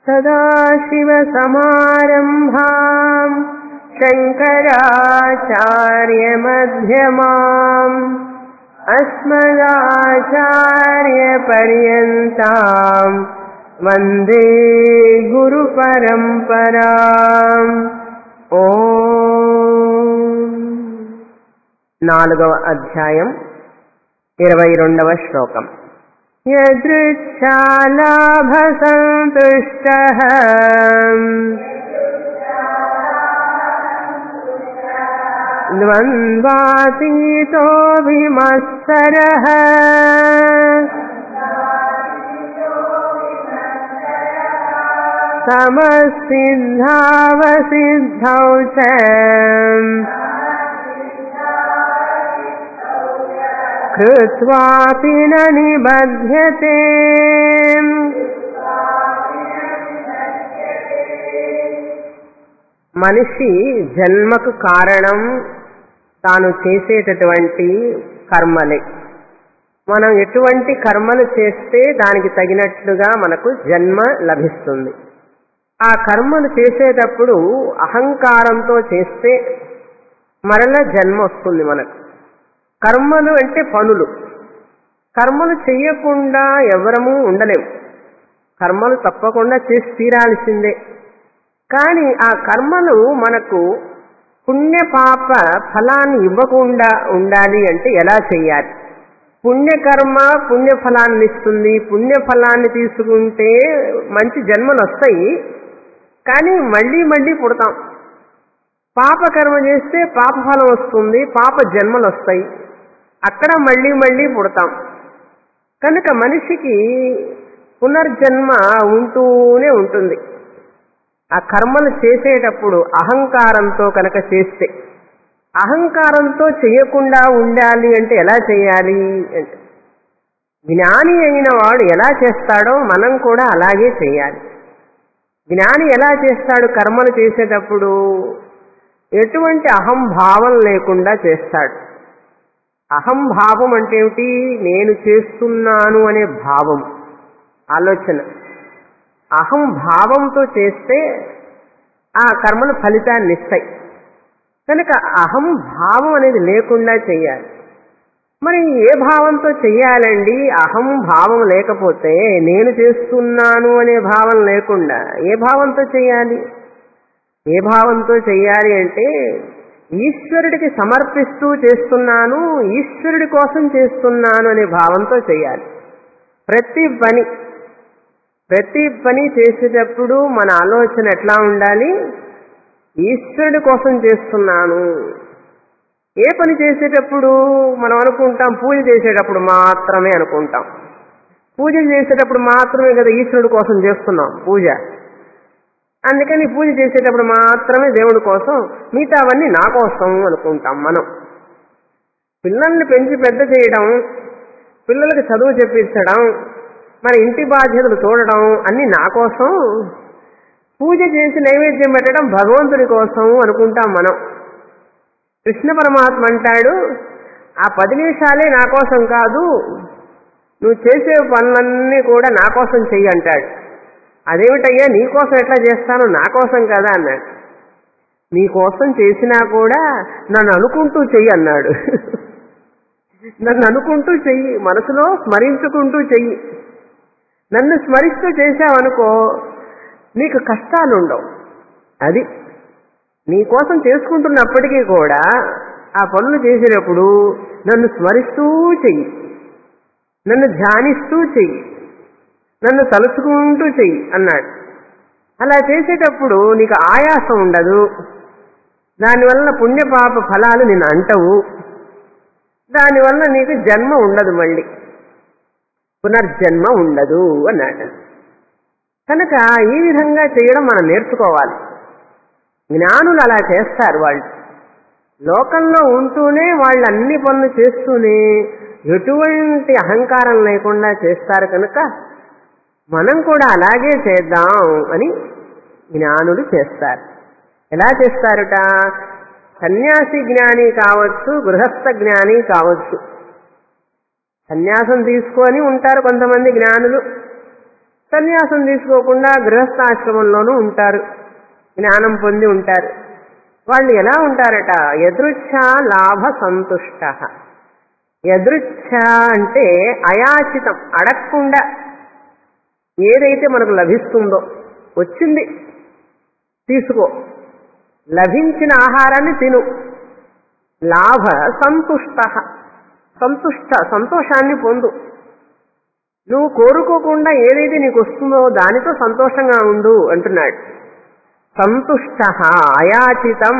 सदाशिवसमारम्भाम् शङ्कराचार्यमध्यमाम् अस्मदाचार्यपर्यन्ताम् वन्दे గురుపరంపరాం ఓ నాలుగవ అధ్యాయం ఇరవై రెండవ శ్లోకం యదృచ్ఛాలాభసంతుష్ట ద్వంద్వాతీతోభిమత్సర సమసిద్ధావసిద్ధౌ చ కృత్వాపి న నిబధ్యతే మనిషి జన్మకు కారణం తాను చేసేటటువంటి కర్మలే మనం ఎటువంటి కర్మలు చేస్తే దానికి తగినట్లుగా మనకు జన్మ లభిస్తుంది ఆ కర్మలు చేసేటప్పుడు అహంకారంతో చేస్తే మరల జన్మ వస్తుంది మనకు కర్మలు అంటే పనులు కర్మలు చెయ్యకుండా ఎవరము ఉండలేము కర్మలు తప్పకుండా చేసి తీరాల్సిందే కానీ ఆ కర్మలు మనకు పుణ్య పాప ఫలాన్ని ఇవ్వకుండా ఉండాలి అంటే ఎలా చెయ్యాలి పుణ్యకర్మ పుణ్యఫలాన్ని ఇస్తుంది పుణ్యఫలాన్ని తీసుకుంటే మంచి జన్మలు వస్తాయి కానీ మళ్ళీ మళ్ళీ పుడతాం పాపకర్మ చేస్తే పాపఫలం వస్తుంది పాప జన్మలు వస్తాయి అక్కడ మళ్ళీ మళ్ళీ పుడతాం కనుక మనిషికి పునర్జన్మ ఉంటూనే ఉంటుంది ఆ కర్మలు చేసేటప్పుడు అహంకారంతో కనుక చేస్తే అహంకారంతో చేయకుండా ఉండాలి అంటే ఎలా చేయాలి అంటే జ్ఞాని అయిన వాడు ఎలా చేస్తాడో మనం కూడా అలాగే చేయాలి జ్ఞాని ఎలా చేస్తాడు కర్మలు చేసేటప్పుడు ఎటువంటి అహంభావం లేకుండా చేస్తాడు అహంభావం అంటే ఏమిటి నేను చేస్తున్నాను అనే భావం ఆలోచన అహంభావంతో చేస్తే ఆ కర్మలు ఫలితాన్ని ఇస్తాయి కనుక అహం భావం అనేది లేకుండా చెయ్యాలి మరి ఏ భావంతో చెయ్యాలండి అహం భావం లేకపోతే నేను చేస్తున్నాను అనే భావం లేకుండా ఏ భావంతో చెయ్యాలి ఏ భావంతో చెయ్యాలి అంటే ఈశ్వరుడికి సమర్పిస్తూ చేస్తున్నాను ఈశ్వరుడి కోసం చేస్తున్నాను అనే భావంతో చేయాలి ప్రతి పని ప్రతి పని చేసేటప్పుడు మన ఆలోచన ఎట్లా ఉండాలి ఈశ్వరుడి కోసం చేస్తున్నాను ఏ పని చేసేటప్పుడు మనం అనుకుంటాం పూజ చేసేటప్పుడు మాత్రమే అనుకుంటాం పూజ చేసేటప్పుడు మాత్రమే కదా ఈశ్వరుడి కోసం చేస్తున్నాం పూజ అందుకని పూజ చేసేటప్పుడు మాత్రమే దేవుడి కోసం మిగతావన్నీ నా కోసం అనుకుంటాం మనం పిల్లల్ని పెంచి పెద్ద చేయడం పిల్లలకి చదువు చెప్పించడం మన ఇంటి బాధ్యతలు చూడడం అన్ని నా కోసం పూజ చేసి నైవేద్యం పెట్టడం భగవంతుడి కోసం అనుకుంటాం మనం కృష్ణ పరమాత్మ అంటాడు ఆ పది నిమిషాలే నా కోసం కాదు నువ్వు చేసే పనులన్నీ కూడా నా కోసం చెయ్యి అంటాడు అదేమిటయ్యా నీ కోసం ఎట్లా చేస్తాను నా కోసం కదా అన్నాడు నీ కోసం చేసినా కూడా నన్ను అనుకుంటూ చెయ్యి అన్నాడు నన్ను అనుకుంటూ చెయ్యి మనసులో స్మరించుకుంటూ చెయ్యి నన్ను స్మరిస్తూ చేశావనుకో నీకు కష్టాలు ఉండవు అది నీ కోసం చేసుకుంటున్నప్పటికీ కూడా ఆ పనులు చేసేటప్పుడు నన్ను స్మరిస్తూ చెయ్యి నన్ను ధ్యానిస్తూ చెయ్యి నన్ను తలుచుకుంటూ చెయ్యి అన్నాడు అలా చేసేటప్పుడు నీకు ఆయాసం ఉండదు దానివల్ల పుణ్యపాప ఫలాలు నేను అంటవు దానివల్ల నీకు జన్మ ఉండదు మళ్ళీ పునర్జన్మ ఉండదు అన్నాడు కనుక ఈ విధంగా చేయడం మనం నేర్చుకోవాలి జ్ఞానులు అలా చేస్తారు వాళ్ళు లోకంలో ఉంటూనే వాళ్ళు అన్ని పనులు చేస్తూనే ఎటువంటి అహంకారం లేకుండా చేస్తారు కనుక మనం కూడా అలాగే చేద్దాం అని జ్ఞానులు చేస్తారు ఎలా చేస్తారుట సన్యాసి జ్ఞాని కావచ్చు గృహస్థ జ్ఞాని కావచ్చు సన్యాసం తీసుకొని ఉంటారు కొంతమంది జ్ఞానులు సన్యాసం తీసుకోకుండా గృహస్థాశ్రమంలోనూ ఉంటారు జ్ఞానం పొంది ఉంటారు వాళ్ళు ఎలా ఉంటారట ఎదృచ్ఛ లాభ సంతుష్ట ఎదృచ్ఛ అంటే అయాచితం అడగకుండా ఏదైతే మనకు లభిస్తుందో వచ్చింది తీసుకో లభించిన ఆహారాన్ని తిను లాభ సంతుష్ట సంతుష్ట సంతోషాన్ని పొందు నువ్వు కోరుకోకుండా ఏదైతే నీకు వస్తుందో దానితో సంతోషంగా ఉండు అంటున్నాడు సంతుష్ట అయాచితం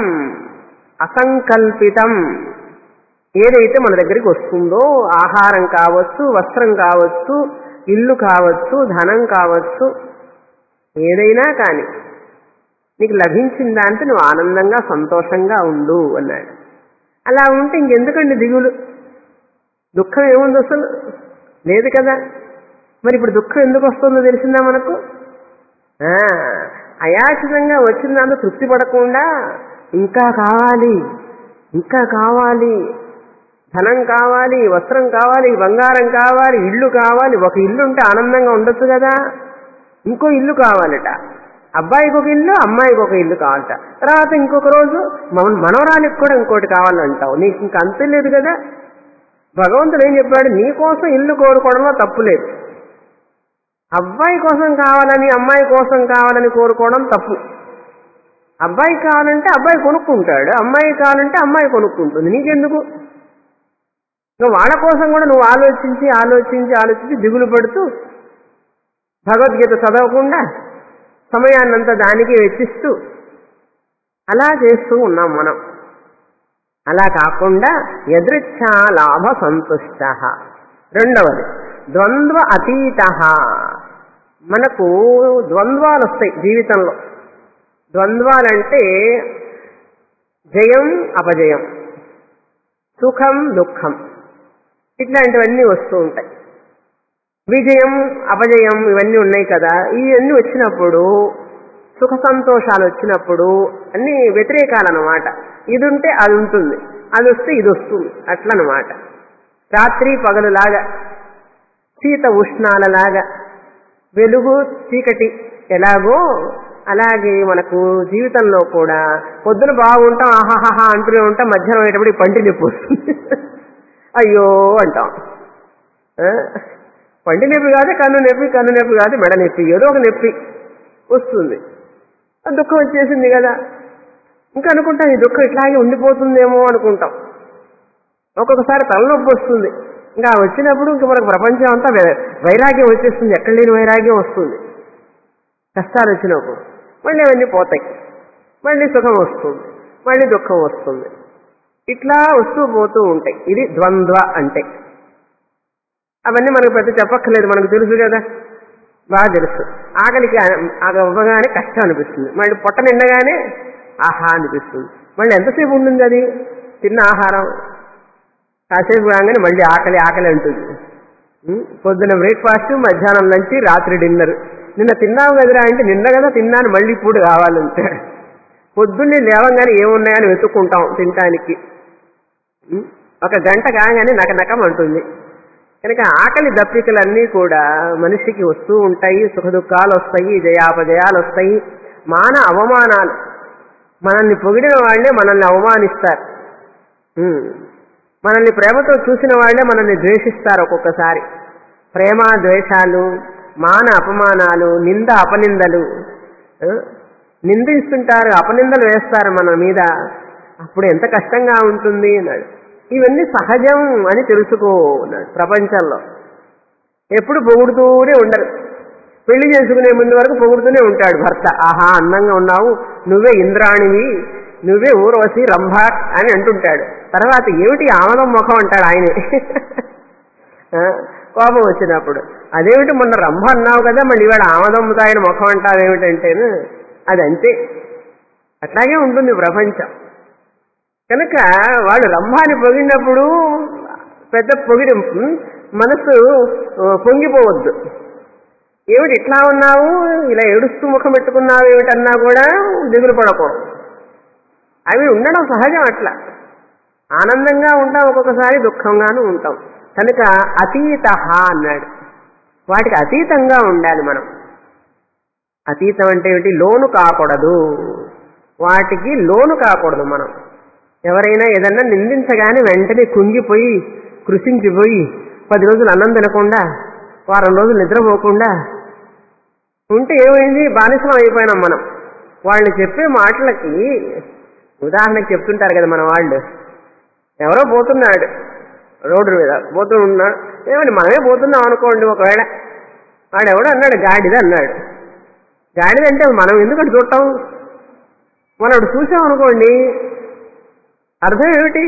అసంకల్పితం ఏదైతే మన దగ్గరికి వస్తుందో ఆహారం కావచ్చు వస్త్రం కావచ్చు ఇల్లు కావచ్చు ధనం కావచ్చు ఏదైనా కానీ నీకు లభించిన దాంతో నువ్వు ఆనందంగా సంతోషంగా ఉండు అన్నాడు అలా ఉంటే ఇంకెందుకండి దిగులు దుఃఖం ఏముంది అసలు లేదు కదా మరి ఇప్పుడు దుఃఖం ఎందుకు వస్తుందో తెలిసిందా మనకు ఆ, అయాచితంగా వచ్చిన దాంతో తృప్తి పడకుండా ఇంకా కావాలి ఇంకా కావాలి ధనం కావాలి వస్త్రం కావాలి బంగారం కావాలి ఇల్లు కావాలి ఒక ఇల్లు ఉంటే ఆనందంగా ఉండొచ్చు కదా ఇంకో ఇల్లు కావాలట అబ్బాయికి ఒక ఇల్లు అమ్మాయికి ఒక ఇల్లు కావాలట తర్వాత ఇంకొక రోజు మన మనవరానికి కూడా ఇంకోటి కావాలంటావు నీకు ఇంక అంతే లేదు కదా భగవంతుడు ఏం చెప్పాడు నీ కోసం ఇల్లు కోరుకోవడంలో తప్పు లేదు అబ్బాయి కోసం కావాలని అమ్మాయి కోసం కావాలని కోరుకోవడం తప్పు అబ్బాయి కావాలంటే అబ్బాయి కొనుక్కుంటాడు అమ్మాయి కావాలంటే అమ్మాయి కొనుక్కుంటుంది నీకెందుకు ఇంకా వాళ్ళ కోసం కూడా నువ్వు ఆలోచించి ఆలోచించి ఆలోచించి దిగులు పడుతూ భగవద్గీత చదవకుండా సమయాన్నంతా దానికి వెచ్చిస్తూ అలా చేస్తూ ఉన్నాం మనం అలా కాకుండా ఎదృచ్ఛా లాభ సంతుష్ట రెండవది ద్వంద్వ అతీత మనకు ద్వంద్వాలు వస్తాయి జీవితంలో ద్వంద్వాలంటే జయం అపజయం సుఖం దుఃఖం ఇట్లాంటివన్నీ వస్తూ ఉంటాయి విజయం అపజయం ఇవన్నీ ఉన్నాయి కదా ఇవన్నీ వచ్చినప్పుడు సుఖ సంతోషాలు వచ్చినప్పుడు అన్ని వ్యతిరేకాలన్నమాట ఇది ఉంటే అది ఉంటుంది అది వస్తే ఇది వస్తుంది అట్లనమాట రాత్రి పగలులాగా శీత ఉష్ణాలలాగా వెలుగు చీకటి ఎలాగో అలాగే మనకు జీవితంలో కూడా పొద్దున బాగుంటాం ఆహాహా అంటూనే ఉంటాం మధ్యాహ్నం అయ్యేటప్పుడు ఈ పంటి నొప్పి వస్తుంది అయ్యో అంటాం ఆ? పంటి నొప్పి కాదు కన్ను నొప్పి కన్ను నొప్పి కాదు మెడ నొప్పి ఏదో ఒక నొప్పి వస్తుంది ఆ దుఃఖం వచ్చేసింది కదా ఇంకా అనుకుంటాం ఈ దుఃఖం ఇట్లాగే ఉండిపోతుందేమో అనుకుంటాం ఒక్కొక్కసారి తలనొప్పి వస్తుంది ఇంకా వచ్చినప్పుడు ఇంకా మనకు ప్రపంచం అంతా వై- వైరాగ్యం వచ్చేస్తుంది ఎక్కడ లేని వైరాగ్యం వస్తుంది కష్టాలు వచ్చినప్పుడు మళ్ళీ అవన్నీ పోతాయి మళ్ళీ సుఖం వస్తుంది మళ్ళీ దుఃఖం వస్తుంది ఇట్లా వస్తూ పోతూ ఉంటాయి ఇది ద్వంద్వ అంటే అవన్నీ మనకు పెద్ద చెప్పక్కర్లేదు మనకు తెలుసు కదా బాగా తెలుసు ఆకలికి అది అవ్వగానే కష్టం అనిపిస్తుంది మళ్ళీ పొట్ట నిండగానే ఆహా అనిపిస్తుంది మళ్ళీ ఎంతసేపు ఉంటుంది అది తిన్న ఆహారం కాసేపు కాగానే మళ్ళీ ఆకలి ఆకలి అంటుంది ఉం? పొద్దున బ్రేక్ఫాస్ట్ మధ్యాహ్నం లంచ్ రాత్రి డిన్నర్ నిన్న తిన్నావు కదరా అంటే నిన్న కదా తిన్నాను మళ్ళీ ఇప్పుడు కావాలంటే పొద్దున్నే లేవంగానే ఏమున్నాయని వెతుక్కుంటాం తినటానికి ఉం? ఒక గంట కాగానే నకనకం అంటుంది కనుక ఆకలి దప్పికలన్నీ కూడా మనిషికి వస్తూ ఉంటాయి సుఖ దుఃఖాలు వస్తాయి జయాపజయాలు వస్తాయి మాన అవమానాలు మనల్ని పొగిడిన వాళ్ళే మనల్ని అవమానిస్తారు ఉం. మనల్ని ప్రేమతో చూసిన వాళ్ళే మనల్ని ద్వేషిస్తారు ఒక్కొక్కసారి ప్రేమ ద్వేషాలు మాన అపమానాలు నింద అపనిందలు ఆ? నిందిస్తుంటారు అపనిందలు వేస్తారు మన మీద అప్పుడు ఎంత కష్టంగా ఉంటుంది అన్నాడు ఇవన్నీ సహజం అని తెలుసుకో అన్నాడు ప్రపంచంలో ఎప్పుడు పొగుడుతూనే ఉండరు పెళ్లి చేసుకునే ముందు వరకు పొగుడుతూనే ఉంటాడు భర్త ఆహా అందంగా ఉన్నావు నువ్వే ఇంద్రాణివి నువ్వే ఊర్వశి రంభ అని అంటుంటాడు తర్వాత ఏమిటి ఆమదం ముఖం అంటాడు ఆయనే ఆ, కోపం వచ్చినప్పుడు అదేమిటి మొన్న రంభ అన్నావు కదా మళ్ళీ ఇవాడు ఆమదమ్ముతాయని ముఖం అంటావేమిటంటేను అది అంతే అట్లాగే ఉంటుంది ప్రపంచం కనుక వాడు రంభాని పొగిడినప్పుడు పెద్ద పొగిడింపు మనసు ఆ, పొంగిపోవద్దు ఏమిటి ఇట్లా ఉన్నావు ఇలా ఏడుస్తూ ముఖం పెట్టుకున్నావు ఏమిటన్నా కూడా దిగులు పడకూడదు అవి ఉండడం సహజం అట్లా ఆనందంగా ఉంటాం ఒక్కొక్కసారి దుఃఖంగాను ఉంటాం కనుక అతీత అన్నాడు వాటికి అతీతంగా ఉండాలి మనం అతీతం అంటే ఏమిటి లోను కాకూడదు వాటికి లోను కాకూడదు మనం ఎవరైనా ఏదన్నా నిందించగానే వెంటనే కుంగిపోయి కృషించిపోయి పది రోజులు అన్నం తినకుండా వారం రోజులు నిద్రపోకుండా ఉంటే ఏమైంది బానిసలం అయిపోయినాం మనం వాళ్ళు చెప్పే మాటలకి ఉదాహరణకి చెప్తుంటారు కదా మన వాళ్ళు ఎవరో పోతున్నాడు రోడ్డు మీద పోతూ ఉన్నాడు ఏమని మనమే పోతున్నాం అనుకోండి ఒకవేళ వాడు ఎవడో అన్నాడు గాడిద అన్నాడు గాడిద అంటే మనం ఎందుకంటే చూడటం మనం అప్పుడు చూసాం అనుకోండి అర్థం ఏమిటి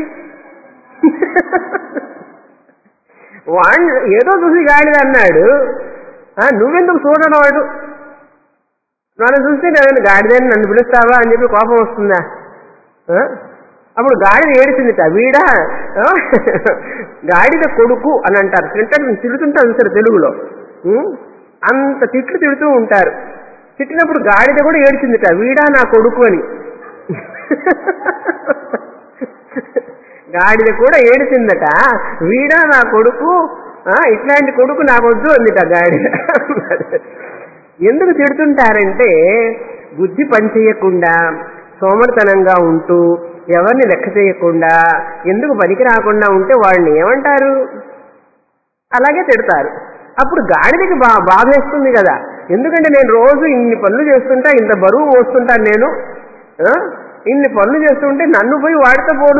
వాడు ఏదో చూసి గాడిద అన్నాడు ఆ, నువ్వెందుకు చూడడం వాడు నన్ను చూస్తే నేను గాడిదని నన్ను పిలుస్తావా అని చెప్పి కోపం వస్తుందా ఆ? అప్పుడు గాడిద ఏడిచిందిట వీడా ఆ? గాడిద కొడుకు అని అంటారు తింటారు తిడుతుంటారు సార్ తెలుగులో ఉం? అంత తిట్లు తిడుతూ ఉంటారు తిట్టినప్పుడు గాడిద కూడా ఏడిచిందిట వీడా నా కొడుకు అని గాడిద కూడా ఏడిచిందట వీడా నా కొడుకు ఆ, ఇట్లాంటి కొడుకు నాకు వద్దు అందిట గాడిద ఎందుకు తిడుతుంటారంటే బుద్ధి పనిచేయకుండా సోమరితనంగా ఉంటూ ఎవరిని లెక్క చేయకుండా ఎందుకు పనికి రాకుండా ఉంటే వాళ్ళని ఏమంటారు అలాగే తిడతారు అప్పుడు గాడిదకి బా బాధ వేస్తుంది కదా ఎందుకంటే నేను రోజు ఇన్ని పనులు చేస్తుంటా ఇంత బరువు మోస్తుంటాను నేను ఆ? ఇన్ని పనులు చేస్తుంటే నన్ను పోయి వాడితో పోడు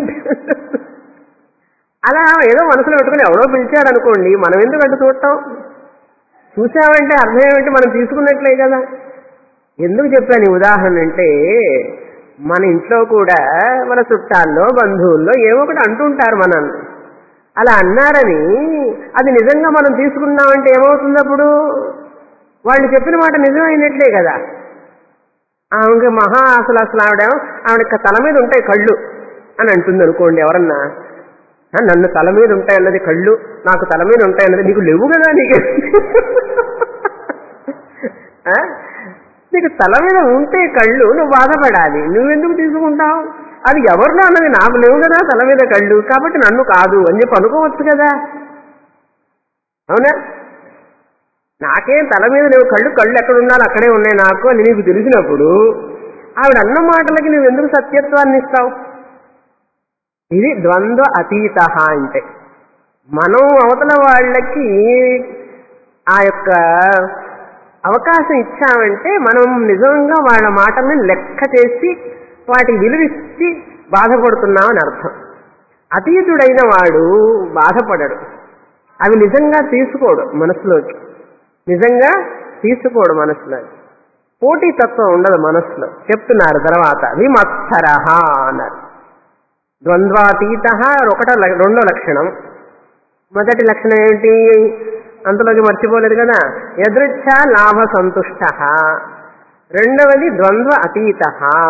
అలా ఏదో మనసులో పెట్టుకుని ఎవరో పిలిచాడు అనుకోండి మనం ఎందుకు అటు చూడటం చూసామంటే అర్థం ఏమిటి మనం తీసుకున్నట్లే కదా ఎందుకు చెప్పాను ఈ ఉదాహరణ అంటే మన ఇంట్లో కూడా మన చుట్టాల్లో బంధువుల్లో ఏవో ఒకటి అంటుంటారు మనల్ని అలా అన్నారని అది నిజంగా మనం తీసుకున్నామంటే ఏమవుతుంది అప్పుడు వాళ్ళు చెప్పిన మాట నిజమైనట్లే కదా ఆమెకి మహా అసలు అసలు ఆవిడ ఆవిడ తల మీద ఉంటాయి కళ్ళు అని అంటుంది అనుకోండి ఎవరన్నా "ఆ, నన్ను తల మీద ఉంటాయి అన్నది కళ్ళు నాకు తల మీద ఉంటాయి అన్నది నీకు లేవు కదా నీకు ఆ? నీకు తల మీద ఉంటే కళ్ళు నువ్వు బాధపడాలి నువ్వెందుకు తీసుకుంటావు అది ఎవరిలో అన్నది నాకు లేవు కదా తల మీద కళ్ళు కాబట్టి నన్ను కాదు అని చెప్పి అనుకోవచ్చు కదా అవునా నాకేం తల మీద లేవు కళ్ళు కళ్ళు ఎక్కడ ఉండాలి అక్కడే ఉన్నాయి నాకు అని నీకు తెలిసినప్పుడు ఆవిడ అన్న మాటలకి నువ్వు ఎందుకు సత్యత్వాన్ని ఇస్తావు ఇది ద్వంద్వ అతీత అంటే మనం అవతల వాళ్ళకి ఆ యొక్క అవకాశం ఇచ్చామంటే మనం నిజంగా వాళ్ళ మాటల్ని లెక్క చేసి వాటి విలువిచ్చి బాధపడుతున్నామని అర్థం అతీతుడైన వాడు బాధపడడు అవి నిజంగా తీసుకోడు మనసులోకి నిజంగా తీసుకోడు మనసులోకి పోటీతత్వం ఉండదు మనసులో చెప్తున్నారు తర్వాత విమత్సరహ అన్నారు ద్వంద్వాతీత ఒకటో ల- రెండో లక్షణం మొదటి లక్షణం ఏమిటి అంతలోకి మర్చిపోలేదు కదా ఎదృచ్ఛ లాభ సంతుష్ట రెండవది ద్వంద్వ అతీత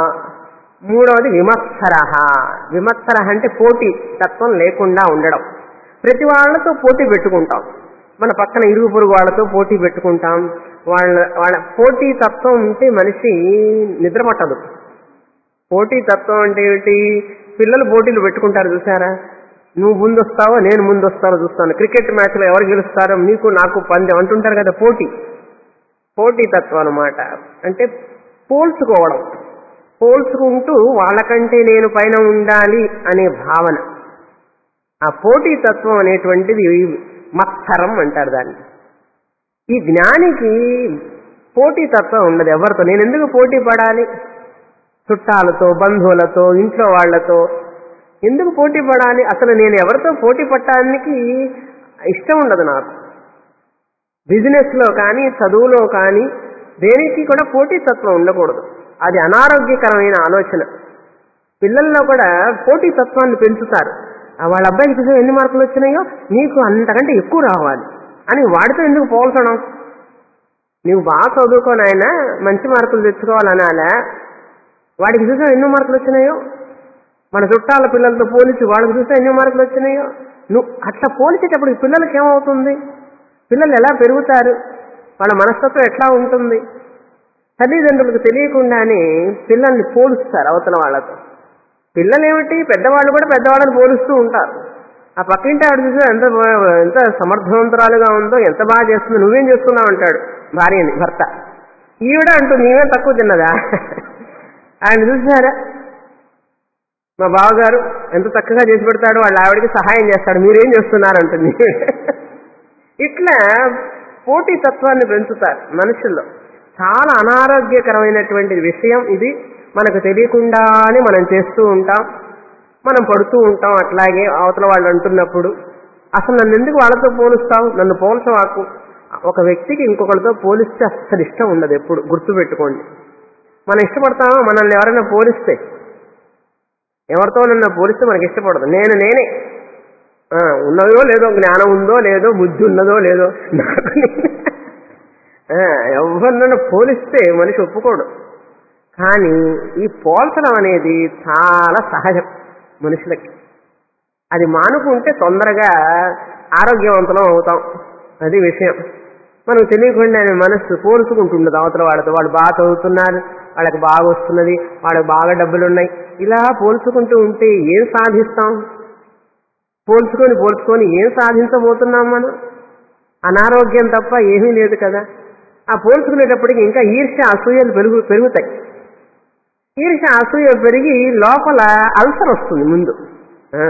మూడవది విమత్సర విమత్సర అంటే పోటీ తత్వం లేకుండా ఉండడం ప్రతి వాళ్ళతో పోటీ పెట్టుకుంటాం మన పక్కన ఇరుగు పొరుగు వాళ్ళతో పోటీ పెట్టుకుంటాం వాళ్ళ వాళ్ళ పోటీ తత్వం ఉంటే మనిషి నిద్ర పట్టదు పోటీ తత్వం అంటే ఏమిటి పిల్లలు పోటీలు పెట్టుకుంటారు చూసారా నువ్వు ముందు వస్తావో నేను ముందు వస్తానో చూస్తాను క్రికెట్ మ్యాచ్లో ఎవరు గెలుస్తారో నీకు నాకు పందెం అంటుంటారు కదా పోటీ పోటీ తత్వం అనమాట అంటే పోల్చుకోవడం పోల్చుకుంటూ వాళ్ళకంటే నేను పైన ఉండాలి అనే భావన ఆ పోటీ తత్వం అనేటువంటిది మత్సరం అంటారు దాన్ని ఈ జ్ఞానికి పోటీ తత్వం ఉండదు ఎవరితో నేను ఎందుకు పోటీ పడాలి చుట్టాలతో బంధువులతో ఇంట్లో వాళ్ళతో ఎందుకు పోటీ పడాలి అసలు నేను ఎవరితో పోటీ పట్టడానికి ఇష్టం ఉండదు నాకు బిజినెస్ లో కానీ చదువులో కానీ దేనికి కూడా పోటీతత్వం ఉండకూడదు అది అనారోగ్యకరమైన ఆలోచన పిల్లల్లో కూడా పోటీతత్వాన్ని పెంచుతారు ఆ వాళ్ళ అబ్బాయికి చూసే ఎన్ని మార్కులు వచ్చినాయో నీకు అంతకంటే ఎక్కువ రావాలి అని వాడితో ఎందుకు పోల్చడం నువ్వు బాగా చదువుకోని ఆయన మంచి మార్కులు తెచ్చుకోవాలనాలా వాడికి చూసా ఎన్నో మార్కులు వచ్చినాయో మన చుట్టాల పిల్లలతో పోలిచి వాళ్ళకి చూసా ఎన్నో మార్కులు వచ్చినాయో నువ్వు అట్లా పోల్చేటప్పుడు ఈ పిల్లలకి ఏమవుతుంది పిల్లలు ఎలా పెరుగుతారు వాళ్ళ మనస్తత్వం ఎట్లా ఉంటుంది తల్లిదండ్రులకు తెలియకుండానే పిల్లల్ని పోలుస్తారు అవతల వాళ్ళతో పిల్లలు ఏమిటి పెద్దవాళ్ళు కూడా పెద్దవాళ్ళని పోలుస్తూ ఉంటారు ఆ పక్కింటి ఆవిడ చూసి ఎంత బా- ఎంత సమర్థవంతురాలుగా ఉందో ఎంత బాగా చేస్తుందో నువ్వేం చేస్తున్నావు అంటాడు భార్యని భర్త ఈవిడ అంటుంది ఈమె తక్కువ తిన్నదా ఆయన చూసారా మా బావగారు ఎంత చక్కగా చేసి పెడతాడు వాళ్ళ ఆవిడకి సహాయం చేస్తాడు మీరేం చేస్తున్నారు అంటుంది ఇట్లా పోటీ తత్వాన్ని పెంచుతారు మనుషుల్లో చాలా అనారోగ్యకరమైనటువంటి విషయం ఇది మనకు తెలియకుండానే మనం చేస్తూ ఉంటాం మనం పడుతూ ఉంటాం అట్లాగే అవతల వాళ్ళు అంటున్నప్పుడు అసలు నన్ను ఎందుకు వాళ్ళతో పోలుస్తావు నన్ను పోల్చవాకు ఒక వ్యక్తికి ఇంకొకరితో పోలిస్తే అస్సలు ఇష్టం ఉండదు ఎప్పుడు గుర్తుపెట్టుకోండి మనం ఇష్టపడతామా మనల్ని ఎవరైనా పోలిస్తే ఎవరితో నన్ను పోలిస్తే మనకి ఇష్టపడదు నేను నేనే ఆ, ఉన్నదో లేదో జ్ఞానం ఉందో లేదో బుద్ధి ఉన్నదో లేదో నాకు నేనే. ఆ, ఎవరినైనా పోలిస్తే మనిషి ఒప్పుకోడు కానీ ఈ పోల్చడం అనేది చాలా సహజం మనుషులకి అది మానుకుంటే తొందరగా ఆరోగ్యవంతులం అవుతాం అది విషయం మనకు తెలియకుండా మనస్సు పోల్చుకుంటుండదు అవతల వాళ్ళతో వాళ్ళు బాగా చదువుతున్నారు వాళ్ళకి బాగా వస్తున్నది వాళ్ళకి బాగా డబ్బులు ఉన్నాయి ఇలా పోల్చుకుంటూ ఉంటే ఏం సాధిస్తాం పోల్చుకొని పోల్చుకొని ఏం సాధించబోతున్నాం మనం అనారోగ్యం తప్ప ఏమీ లేదు కదా ఆ పోల్చుకునేటప్పటికి ఇంకా ఈర్ష్య అసూయలు పెరుగు పెరుగుతాయి ఈర్ష్య అసూయ పెరిగి లోపల అల్సర్ వస్తుంది ముందు ఆ.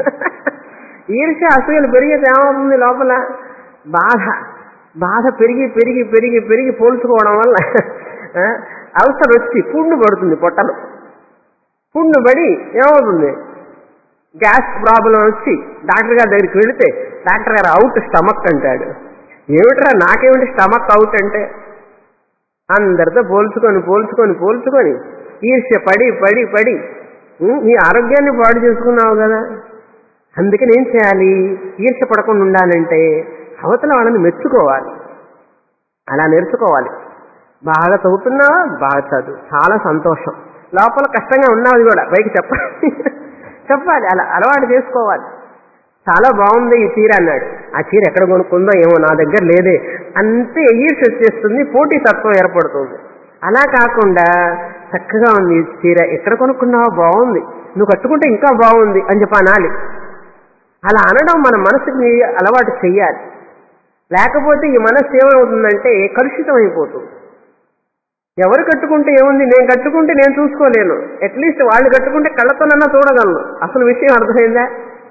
ఈర్ష్య అసూయలు పెరిగితే ఏమవుతుంది లోపల బాధ బాధ పెరిగి పెరిగి పెరిగి పెరిగి పోల్చుకోవడం వల్ల ఆ, అల్సర్ వచ్చి పుండు పడుతుంది పొట్టలు పుండు పడి ఏమవుతుంది గ్యాస్ ప్రాబ్లం వచ్చి డాక్టర్ గారి దగ్గరికి వెళితే డాక్టర్ గారు అవుట్ స్టమక్ అంటాడు ఏమిట్రా నాకేమిటి స్టమక్ అవుట్ అంటే అందరితో పోల్చుకొని పోల్చుకొని పోల్చుకొని ఈర్ష్య పడి పడి పడి ఉం, నీ ఆరోగ్యాన్ని పాడు చేసుకున్నావు కదా అందుకని ఏం చేయాలి ఈర్ష్య పడకుండా ఉండాలంటే అవతల వాళ్ళని మెచ్చుకోవాలి అలా నేర్చుకోవాలి బాగా చదువుతున్నావా బాగా చదువు చాలా సంతోషం లోపల కష్టంగా ఉన్నది కూడా పైకి చెప్పాలి చెప్పాలి అలా అలవాటు చేసుకోవాలి చాలా బాగుంది ఈ చీర అన్నాడు ఆ చీర ఎక్కడ కొనుక్కుందో ఏమో నా దగ్గర లేదే అంతే ఈర్ష్య వచ్చేస్తుంది పోటీ తత్వం ఏర్పడుతుంది అలా కాకుండా చక్కగా ఉంది ఈ చీర ఎక్కడ కొనుక్కున్నావో బాగుంది నువ్వు కట్టుకుంటే ఇంకా బాగుంది అని చెప్పి అనాలి అలా అనడం మన మనసుకి అలవాటు చెయ్యాలి లేకపోతే ఈ మనస్సు ఏమవుతుందంటే కలుషితం అయిపోతుంది ఎవరు కట్టుకుంటే ఏముంది నేను కట్టుకుంటే నేను చూసుకోలేను అట్లీస్ట్ వాళ్ళు కట్టుకుంటే కళ్ళతోనన్నా చూడగలను అసలు విషయం అర్థమైందా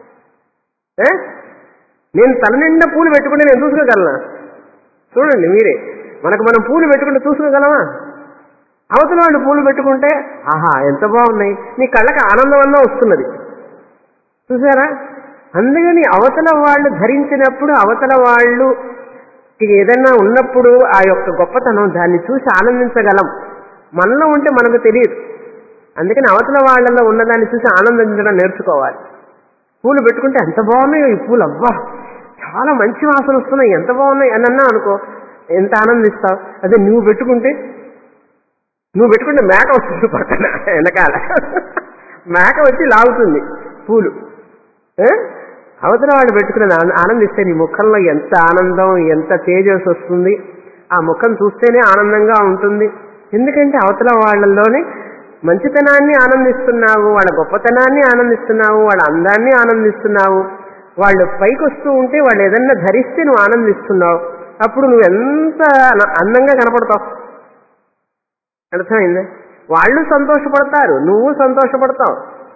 ఏ? నేను తల నిండా పూలు పెట్టుకుంటే నేను చూసుకోగలనా చూడండి మీరే మనకు మనం పూలు పెట్టుకుంటే చూసుకోగలమా అవతల వాళ్ళు పూలు పెట్టుకుంటే ఆహా ఎంత బాగున్నాయి నీ కళ్ళకి ఆనందం అన్నా వస్తున్నది చూసారా అందుకని అవతల వాళ్ళు ధరించినప్పుడు అవతల వాళ్ళు ఏదైనా ఉన్నప్పుడు ఆ యొక్క గొప్పతనం దాన్ని చూసి ఆనందించగలం మనలో ఉంటే మనకు తెలియదు అందుకని అవతల వాళ్ళలో ఉన్నదాన్ని చూసి ఆనందించడం నేర్చుకోవాలి పూలు పెట్టుకుంటే ఎంత బాగున్నాయో ఈ పూలు అబ్బా చాలా మంచి వాసన వస్తున్నాయి ఎంత బాగున్నాయి అని అన్నా అనుకో ఎంత ఆనందిస్తావు అదే నువ్వు పెట్టుకుంటే నువ్వు పెట్టుకుంటే మేక వస్తుంది పక్కన వెనకాల మేక వచ్చి లాగుతుంది పూలు ఏ? అవతల వాడు పెట్టుకుని ఆన- ఆనందిస్తే నీ ముఖంలో ఎంత ఆనందం ఎంత తేజస్ వస్తుంది ఆ ముఖం చూస్తేనే ఆనందంగా ఉంటుంది ఎందుకంటే అవతల వాళ్ళలోనే మంచితనాన్ని ఆనందిస్తున్నావు వాళ్ళ గొప్పతనాన్ని ఆనందిస్తున్నావు వాళ్ళ అందాన్ని ఆనందిస్తున్నావు వాళ్ళు పైకి వస్తూ ఉంటే వాళ్ళు ఏదన్నా ధరిస్తే నువ్వు ఆనందిస్తున్నావు అప్పుడు నువ్వు ఎంత అన- అందంగా కనపడతావు అర్థమైందా వాళ్ళు సంతోషపడతారు నువ్వు సంతోషపడతావు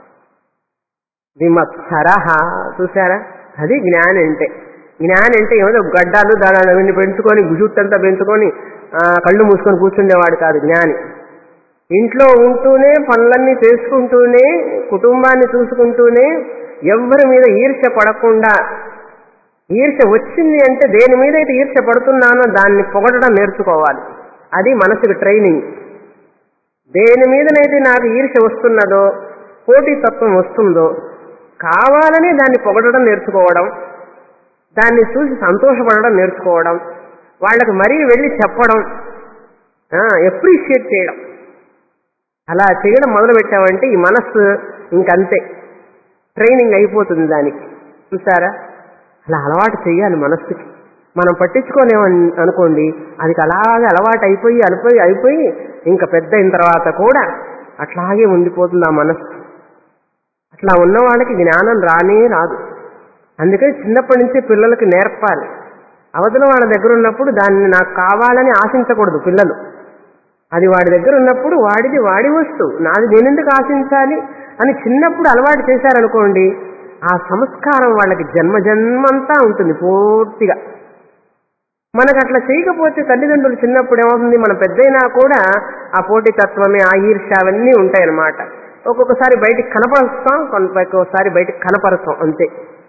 విమత్సరహ చూసారా అది జ్ఞాని అంటే జ్ఞాని అంటే ఏదో గడ్డాలు దాడాలు అవన్నీ పెంచుకొని జుట్టంతా పెంచుకొని ఆ, కళ్ళు మూసుకొని కూర్చుండేవాడు కాదు జ్ఞాని ఇంట్లో ఉంటూనే పనులన్నీ చేసుకుంటూనే కుటుంబాన్ని చూసుకుంటూనే ఎవరి మీద ఈర్ష్య పడకుండా ఈర్ష్య వచ్చింది అంటే దేని మీద అయితే ఈర్ష్య పడుతున్నానో దాన్ని పొగడడం నేర్చుకోవాలి అది మనసుకి ట్రైనింగ్ దేని మీదనైతే నాకు ఈర్ష్య వస్తున్నదో పోటీతత్వం వస్తుందో కావాలని దాన్ని పొగడడం నేర్చుకోవడం దాన్ని చూసి సంతోషపడడం నేర్చుకోవడం వాళ్ళకి మరీ వెళ్ళి చెప్పడం ఎప్రిషియేట్ చేయడం అలా చేయడం మొదలు పెట్టామంటే ఈ మనస్సు ఇంకంతే ట్రైనింగ్ అయిపోతుంది దానికి చూసారా అలా అలవాటు చేయాలి మనస్సుకి మనం పట్టించుకోలేమని అనుకోండి అది అలాగే అలవాటు అయిపోయి అలిపోయి అయిపోయి ఇంకా పెద్ద అయిన తర్వాత కూడా అట్లాగే ఉండిపోతుంది ఆ మనస్సు అట్లా ఉన్న వాళ్ళకి జ్ఞానం రానే రాదు అందుకని చిన్నప్పటి నుంచే పిల్లలకి నేర్పాలి అవతల వాళ్ళ దగ్గర ఉన్నప్పుడు దాన్ని నాకు కావాలని ఆశించకూడదు పిల్లలు అది వాడి దగ్గర ఉన్నప్పుడు వాడిది వాడి వస్తువు నాది నేనెందుకు ఆశించాలి అని చిన్నప్పుడు అలవాటు చేశారనుకోండి ఆ సంస్కారం వాళ్ళకి జన్మ జన్మంతా ఉంటుంది పూర్తిగా మనకు అట్లా చేయకపోతే తల్లిదండ్రులు చిన్నప్పుడు ఏమవుతుంది మన పెద్దయినా కూడా ఆ పోటీతత్వమే ఆ ఈర్ష అవన్నీ ఉంటాయన్నమాట ఒక్కొక్కసారి బయటికి కనపరుస్తాం ఒక్కొక్కసారి బయటికి కనపరుస్తాం అంతే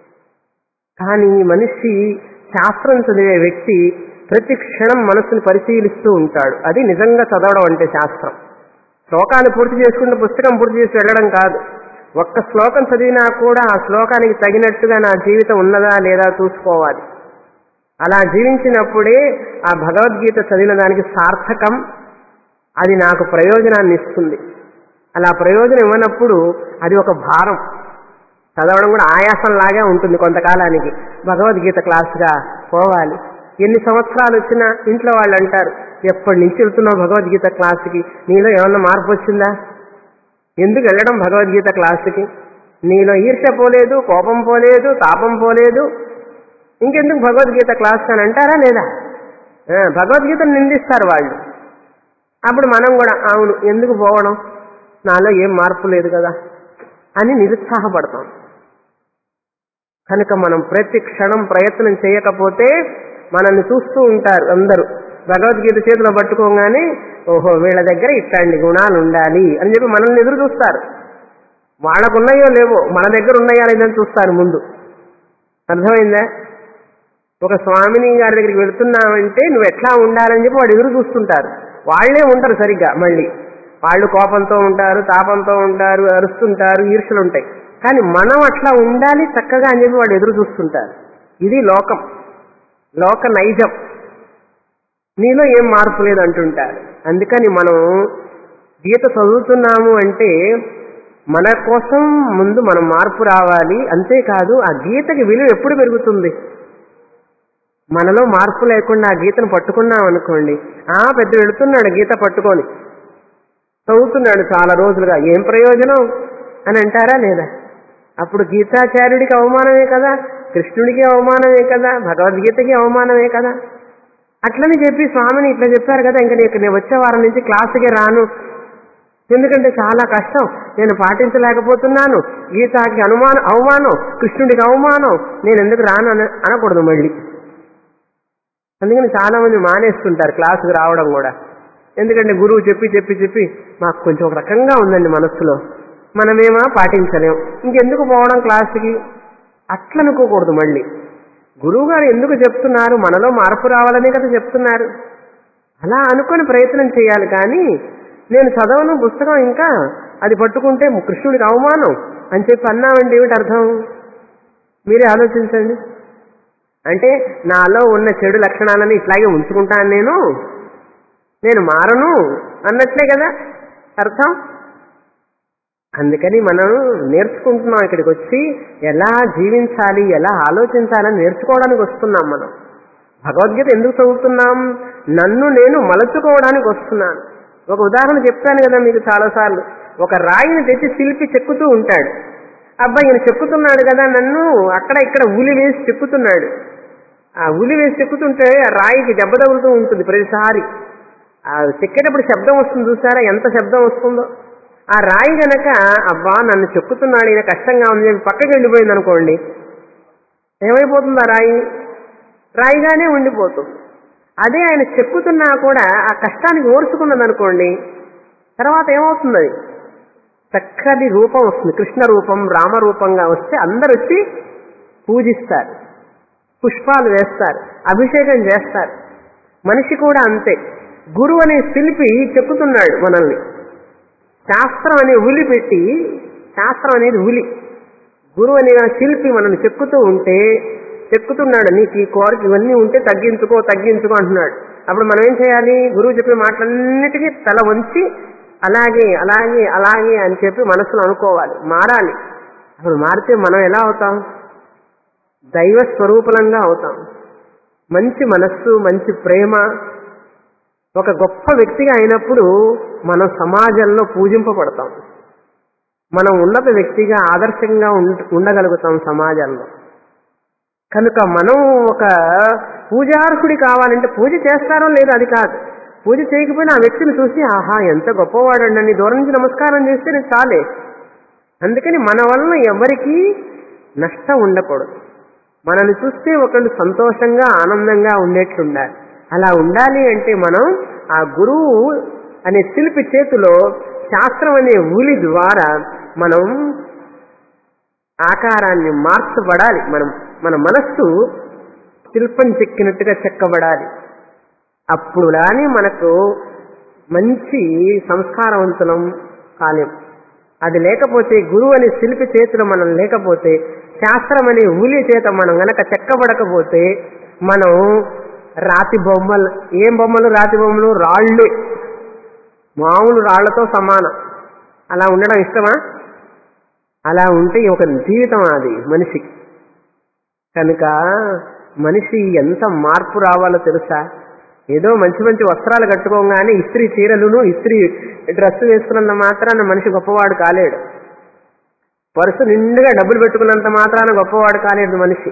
కానీ మనిషి శాస్త్రం చదివే వ్యక్తి ప్రతి క్షణం మనసుని పరిశీలిస్తూ ఉంటాడు అది నిజంగా చదవడం అంటే శాస్త్రం శ్లోకాలు పూర్తి చేసుకుంటే పుస్తకం పూర్తి చేసి వెళ్ళడం కాదు ఒక్క శ్లోకం చదివినా కూడా ఆ శ్లోకానికి తగినట్టుగా నా జీవితం ఉన్నదా లేదా చూసుకోవాలి అలా జీవించినప్పుడే ఆ భగవద్గీత చదివిన దానికి సార్థకం అది నాకు ప్రయోజనాన్ని ఇస్తుంది అలా ప్రయోజనం ఇవ్వనప్పుడు అది ఒక భారం చదవడం కూడా ఆయాసంలాగే ఉంటుంది కొంతకాలానికి భగవద్గీత క్లాస్గా పోవాలి ఎన్ని సంవత్సరాలు వచ్చినా ఇంట్లో వాళ్ళు అంటారు ఎప్పటి నుంచి వెళ్తున్నావు భగవద్గీత క్లాస్కి నీలో ఏమన్నా మార్పు వచ్చిందా ఎందుకు వెళ్ళడం భగవద్గీత క్లాస్కి నీలో ఈర్ష పోలేదు కోపం పోలేదు తాపం పోలేదు ఇంకెందుకు భగవద్గీత క్లాస్ అని అంటారా లేదా ఆ, భగవద్గీతను నిందిస్తారు వాళ్ళు అప్పుడు మనం కూడా అవును ఎందుకు పోవడం నాలో ఏం మార్పు లేదు కదా అని నిరుత్సాహపడతాం కనుక మనం ప్రతి క్షణం ప్రయత్నం చేయకపోతే మనల్ని చూస్తూ ఉంటారు అందరూ భగవద్గీత చేతిలో పట్టుకోగానే ఓహో వీళ్ళ దగ్గర ఇట్లాంటి గుణాలు ఉండాలి అని చెప్పి మనల్ని ఎదురు చూస్తారు వాళ్ళకు ఉన్నాయో లేవో మన దగ్గర ఉన్నాయా లేదని చూస్తారు ముందు అర్థమైందా ఒక స్వామిని గారి దగ్గరికి వెళుతున్నావంటే నువ్వు ఎట్లా ఉండాలని చెప్పి వాడు ఎదురు చూస్తుంటారు వాళ్లే ఉంటారు సరిగ్గా మళ్ళీ వాళ్ళు కోపంతో ఉంటారు తాపంతో ఉంటారు అరుస్తుంటారు ఈర్షలు ఉంటాయి కానీ మనం అట్లా ఉండాలి చక్కగా అని చెప్పి వాడు ఎదురు చూస్తుంటారు ఇది లోకం లోక నైజం నీలో ఏం మార్పు లేదు అంటుంటారు అందుకని మనం గీత చదువుతున్నాము అంటే మన కోసం ముందు మనం మార్పు రావాలి అంతేకాదు ఆ గీతకి విలువ ఎప్పుడు పెరుగుతుంది మనలో మార్పు లేకుండా ఆ గీతను పట్టుకున్నాం అనుకోండి ఆ పెద్ద వెళుతున్నాడు గీత పట్టుకొని చదువుతున్నాడు చాలా రోజులుగా ఏం ప్రయోజనం అని అంటారా లేదా అప్పుడు గీతాచార్యుడికి అవమానమే కదా కృష్ణుడికి అవమానమే కదా భగవద్గీతకి అవమానమే కదా అట్లని చెప్పి స్వామిని ఇట్లా చెప్పారు కదా ఇంకా నీకు నేను వచ్చే వారం నుంచి క్లాసుకే రాను ఎందుకంటే చాలా కష్టం నేను పాటించలేకపోతున్నాను గీతాకి అనుమానం అవమానం కృష్ణుడికి అవమానం నేను ఎందుకు రాను అన అనకూడదు మళ్ళీ అందుకని చాలా మంది మానేస్తుంటారు క్లాసుకు రావడం కూడా ఎందుకంటే గురువు చెప్పి చెప్పి చెప్పి మాకు కొంచెం ఒక రకంగా ఉందండి మనస్సులో మనమేమా పాటించలేం ఇంకెందుకు పోవడం క్లాసుకి అట్లా అనుకోకూడదు మళ్ళీ గురువు గారు ఎందుకు చెప్తున్నారు మనలో మార్పు రావాలనే కదా చెప్తున్నారు అలా అనుకొని ప్రయత్నం చేయాలి కానీ నేను చదవను పుస్తకం ఇంకా అది పట్టుకుంటే కృష్ణుడికి అవమానం అని చెప్పి అన్నామండి ఏమిటి అర్థం మీరే ఆలోచించండి అంటే నాలో ఉన్న చెడు లక్షణాలని ఇట్లాగే ఉంచుకుంటాను నేను నేను మారను అన్నట్లే కదా అర్థం అందుకని మనం నేర్చుకుంటున్నాం ఇక్కడికి వచ్చి ఎలా జీవించాలి ఎలా ఆలోచించాలని నేర్చుకోవడానికి వస్తున్నాం మనం భగవద్గీత ఎందుకు చదువుతున్నాం నన్ను నేను మలచుకోవడానికి వస్తున్నాను ఒక ఉదాహరణ చెప్పాను కదా మీకు చాలాసార్లు ఒక రాయిని తెచ్చి శిల్పి చెక్కుతూ ఉంటాడు అబ్బాయి ఈయన చెక్కుతున్నాడు కదా నన్ను అక్కడ ఇక్కడ ఉలి వేసి చెక్కుతున్నాడు ఆ ఉలి వేసి చెక్కుతుంటే ఆ రాయికి దెబ్బ తగులుతూ ఉంటుంది ప్రతిసారి ఆ చెక్కేటప్పుడు శబ్దం వస్తుంది చూసారా ఎంత శబ్దం వస్తుందో ఆ రాయి గనక అబ్బా నన్ను చెక్కుతున్నాడు ఈయన కష్టంగా ఉంది చెప్పి పక్కకి వెళ్ళిపోయింది అనుకోండి ఏమైపోతుంది ఆ రాయి రాయిగానే ఉండిపోతుంది అదే ఆయన చెక్కుతున్నా కూడా ఆ కష్టానికి ఓర్చుకున్నది అనుకోండి తర్వాత ఏమవుతుంది అది చక్కటి రూపం వస్తుంది కృష్ణ రూపం రామరూపంగా వస్తే అందరు వచ్చి పూజిస్తారు పుష్పాలు వేస్తారు అభిషేకం చేస్తారు మనిషి కూడా అంతే గురువు అనే శిల్పి చెక్కుతున్నాడు మనల్ని శాస్త్రం అనే ఉలి పెట్టి శాస్త్రం అనేది ఉలి గురువు అనే ఆ శిల్పి మనల్ని చెక్కుతూ ఉంటే చెక్కుతున్నాడు నీకు ఈ కోరిక ఇవన్నీ ఉంటే తగ్గించుకో తగ్గించుకో అంటున్నాడు అప్పుడు మనం ఏం చేయాలి గురువు చెప్పిన మాటలన్నిటికీ తల వంచి అలాగే అలాగే అలాగే అని చెప్పి మనసులో అనుకోవాలి మారాలి అప్పుడు మారితే మనం ఎలా అవుతాం దైవ స్వరూపలంగా అవుతాం మంచి మనస్సు మంచి ప్రేమ ఒక గొప్ప వ్యక్తిగా అయినప్పుడు మనం సమాజంలో పూజింపబడతాం మనం ఉన్నత వ్యక్తిగా ఆదర్శంగా ఉండ- ఉండగలుగుతాం సమాజంలో కనుక మనం ఒక పూజార్హుడి కావాలంటే పూజ చేస్తారో లేదో అది కాదు పూజ చేయకపోయినా ఆ వ్యక్తిని చూసి ఆహా ఎంత గొప్పవాడండి అని దూరం నుంచి నమస్కారం చేస్తే నేను చాలే అందుకని మన వలన ఎవరికీ నష్టం ఉండకూడదు మనల్ని చూస్తే ఒకళ్ళు సంతోషంగా ఆనందంగా ఉండేట్లుండాలి అలా ఉండాలి అంటే మనం ఆ గురువు అనే శిల్పి చేతిలో శాస్త్రం అనే ఊలి ద్వారా మనం ఆకారాన్ని మార్చబడాలి మనం మన మనస్సు శిల్పం చెక్కినట్టుగా చెక్కబడాలి అప్పుడు కానీ మనకు మంచి సంస్కారవంతులం కాలేం అది లేకపోతే గురువు అనే శిల్పి చేతిలో మనం లేకపోతే శాస్త్రం అనే ఊలి చేత మనం గనక చెక్కబడకపోతే మనం రాతి బొమ్మలు ఏం బొమ్మలు రాతి బొమ్మలు రాళ్ళే మామూలు రాళ్లతో సమానం అలా ఉండడం ఇష్టమా అలా ఉంటే ఒక జీవితం అది మనిషికి కనుక మనిషి ఎంత మార్పు రావాలో తెలుసా ఏదో మంచి మంచి వస్త్రాలు కట్టుకోగానే ఇస్త్రీ చీరలును ఇస్త్రీ డ్రెస్ వేసుకున్నంత మాత్రాన మనిషి గొప్పవాడు కాలేడు పరుసు నిండుగా డబ్బులు పెట్టుకున్నంత మాత్రాన గొప్పవాడు కాలేడు మనిషి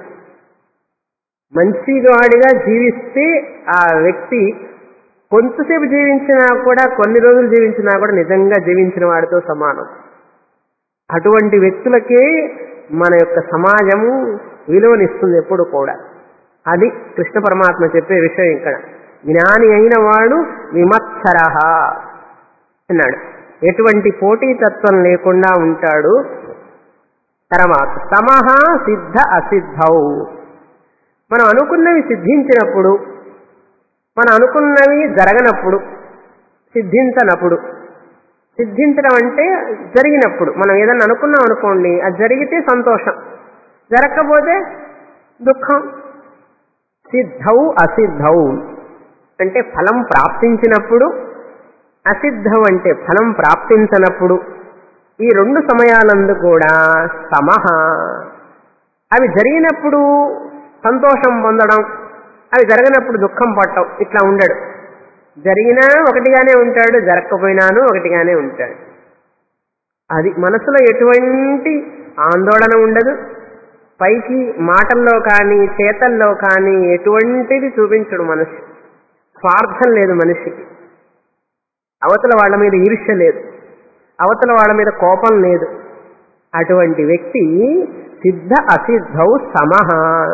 మంచివాడిగా జీవిస్తే ఆ వ్యక్తి కొంతసేపు జీవించినా కూడా కొన్ని రోజులు జీవించినా కూడా నిజంగా జీవించిన వాడితో సమానం అటువంటి వ్యక్తులకే మన యొక్క సమాజము విలువనిస్తుంది ఎప్పుడు కూడా అది కృష్ణ పరమాత్మ చెప్పే విషయం ఇక్కడ జ్ఞాని అయిన వాడు విమత్సర అన్నాడు ఎటువంటి పోటీతత్వం లేకుండా ఉంటాడు తర్వాత సమహ సిద్ధ అసిద్ధౌ మనం అనుకున్నవి సిద్ధించినప్పుడు మనం అనుకున్నవి జరగనప్పుడు సిద్ధించనప్పుడు సిద్ధించడం అంటే జరిగినప్పుడు మనం ఏదన్నా అనుకున్నాం అనుకోండి అది జరిగితే సంతోషం జరగకపోతే దుఃఖం సిద్ధౌ అసిద్ధౌ అంటే ఫలం ప్రాప్తించినప్పుడు అసిద్ధం అంటే ఫలం ప్రాప్తించనప్పుడు ఈ రెండు సమయాలందు కూడా సమహ అవి జరిగినప్పుడు సంతోషం పొందడం అవి జరగనప్పుడు దుఃఖం పట్టడం ఇట్లా ఉండడు జరిగినా ఒకటిగానే ఉంటాడు జరగకపోయినాను ఒకటిగానే ఉంటాడు అది మనసులో ఎటువంటి ఆందోళన ఉండదు పైకి మాటల్లో కానీ చేతల్లో కానీ ఎటువంటిది చూపించడు మనిషి స్వార్థం లేదు మనిషికి అవతల వాళ్ళ మీద ఈర్ష్య లేదు అవతల వాళ్ళ మీద కోపం లేదు అటువంటి వ్యక్తి సిద్ధ అసిద్ధౌ సమహ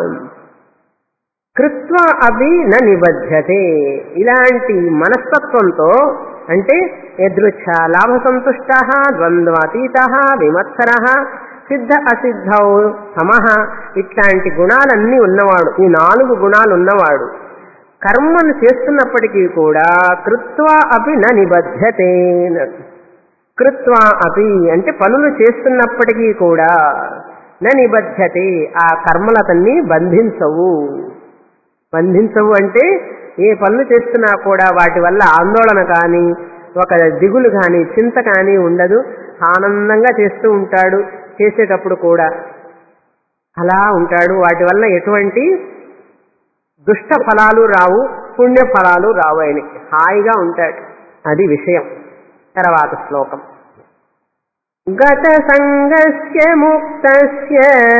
కృత్వ అభి న నిబధ్యతే ఇలాంటి మనస్తత్వంతో అంటే ఎదృచ్ఛ లాభ సంతుష్ట ద్వంద్వాతీత విమత్సర సిద్ధ అసిద్ధౌ సమహ ఇట్లాంటి గుణాలన్నీ ఉన్నవాడు ఈ నాలుగు గుణాలు ఉన్నవాడు కర్మను చేస్తున్నప్పటికీ కూడా కృత్వా అపి న నిబధ్యతే కృత్వా అపి అంటే పనులు చేస్తున్నప్పటికీ కూడా న నిబధ్యతే ఆ కర్మలతన్ని బంధించవు బంధించవు అంటే ఏ పనులు చేస్తున్నా కూడా వాటి వల్ల ఆందోళన కానీ ఒక దిగులు కానీ చింత కానీ ఉండదు ఆనందంగా చేస్తూ ఉంటాడు చేసేటప్పుడు కూడా అలా ఉంటాడు వాటి వల్ల ఎటువంటి దుష్ట ఫలాలు రావు పుణ్య ఫలాలు రావు ఆయనకి హాయిగా ఉంటాడు అది విషయం తర్వాత శ్లోకం గత సంగస్య ముక్తస్య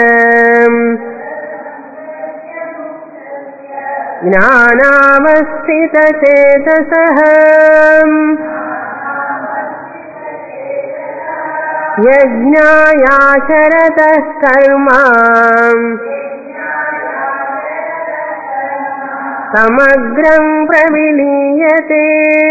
జ్ఞానావస్థిత చేతస యజ్ఞాయాచరత కర్మ సమగ్రం ప్రవిలీయతే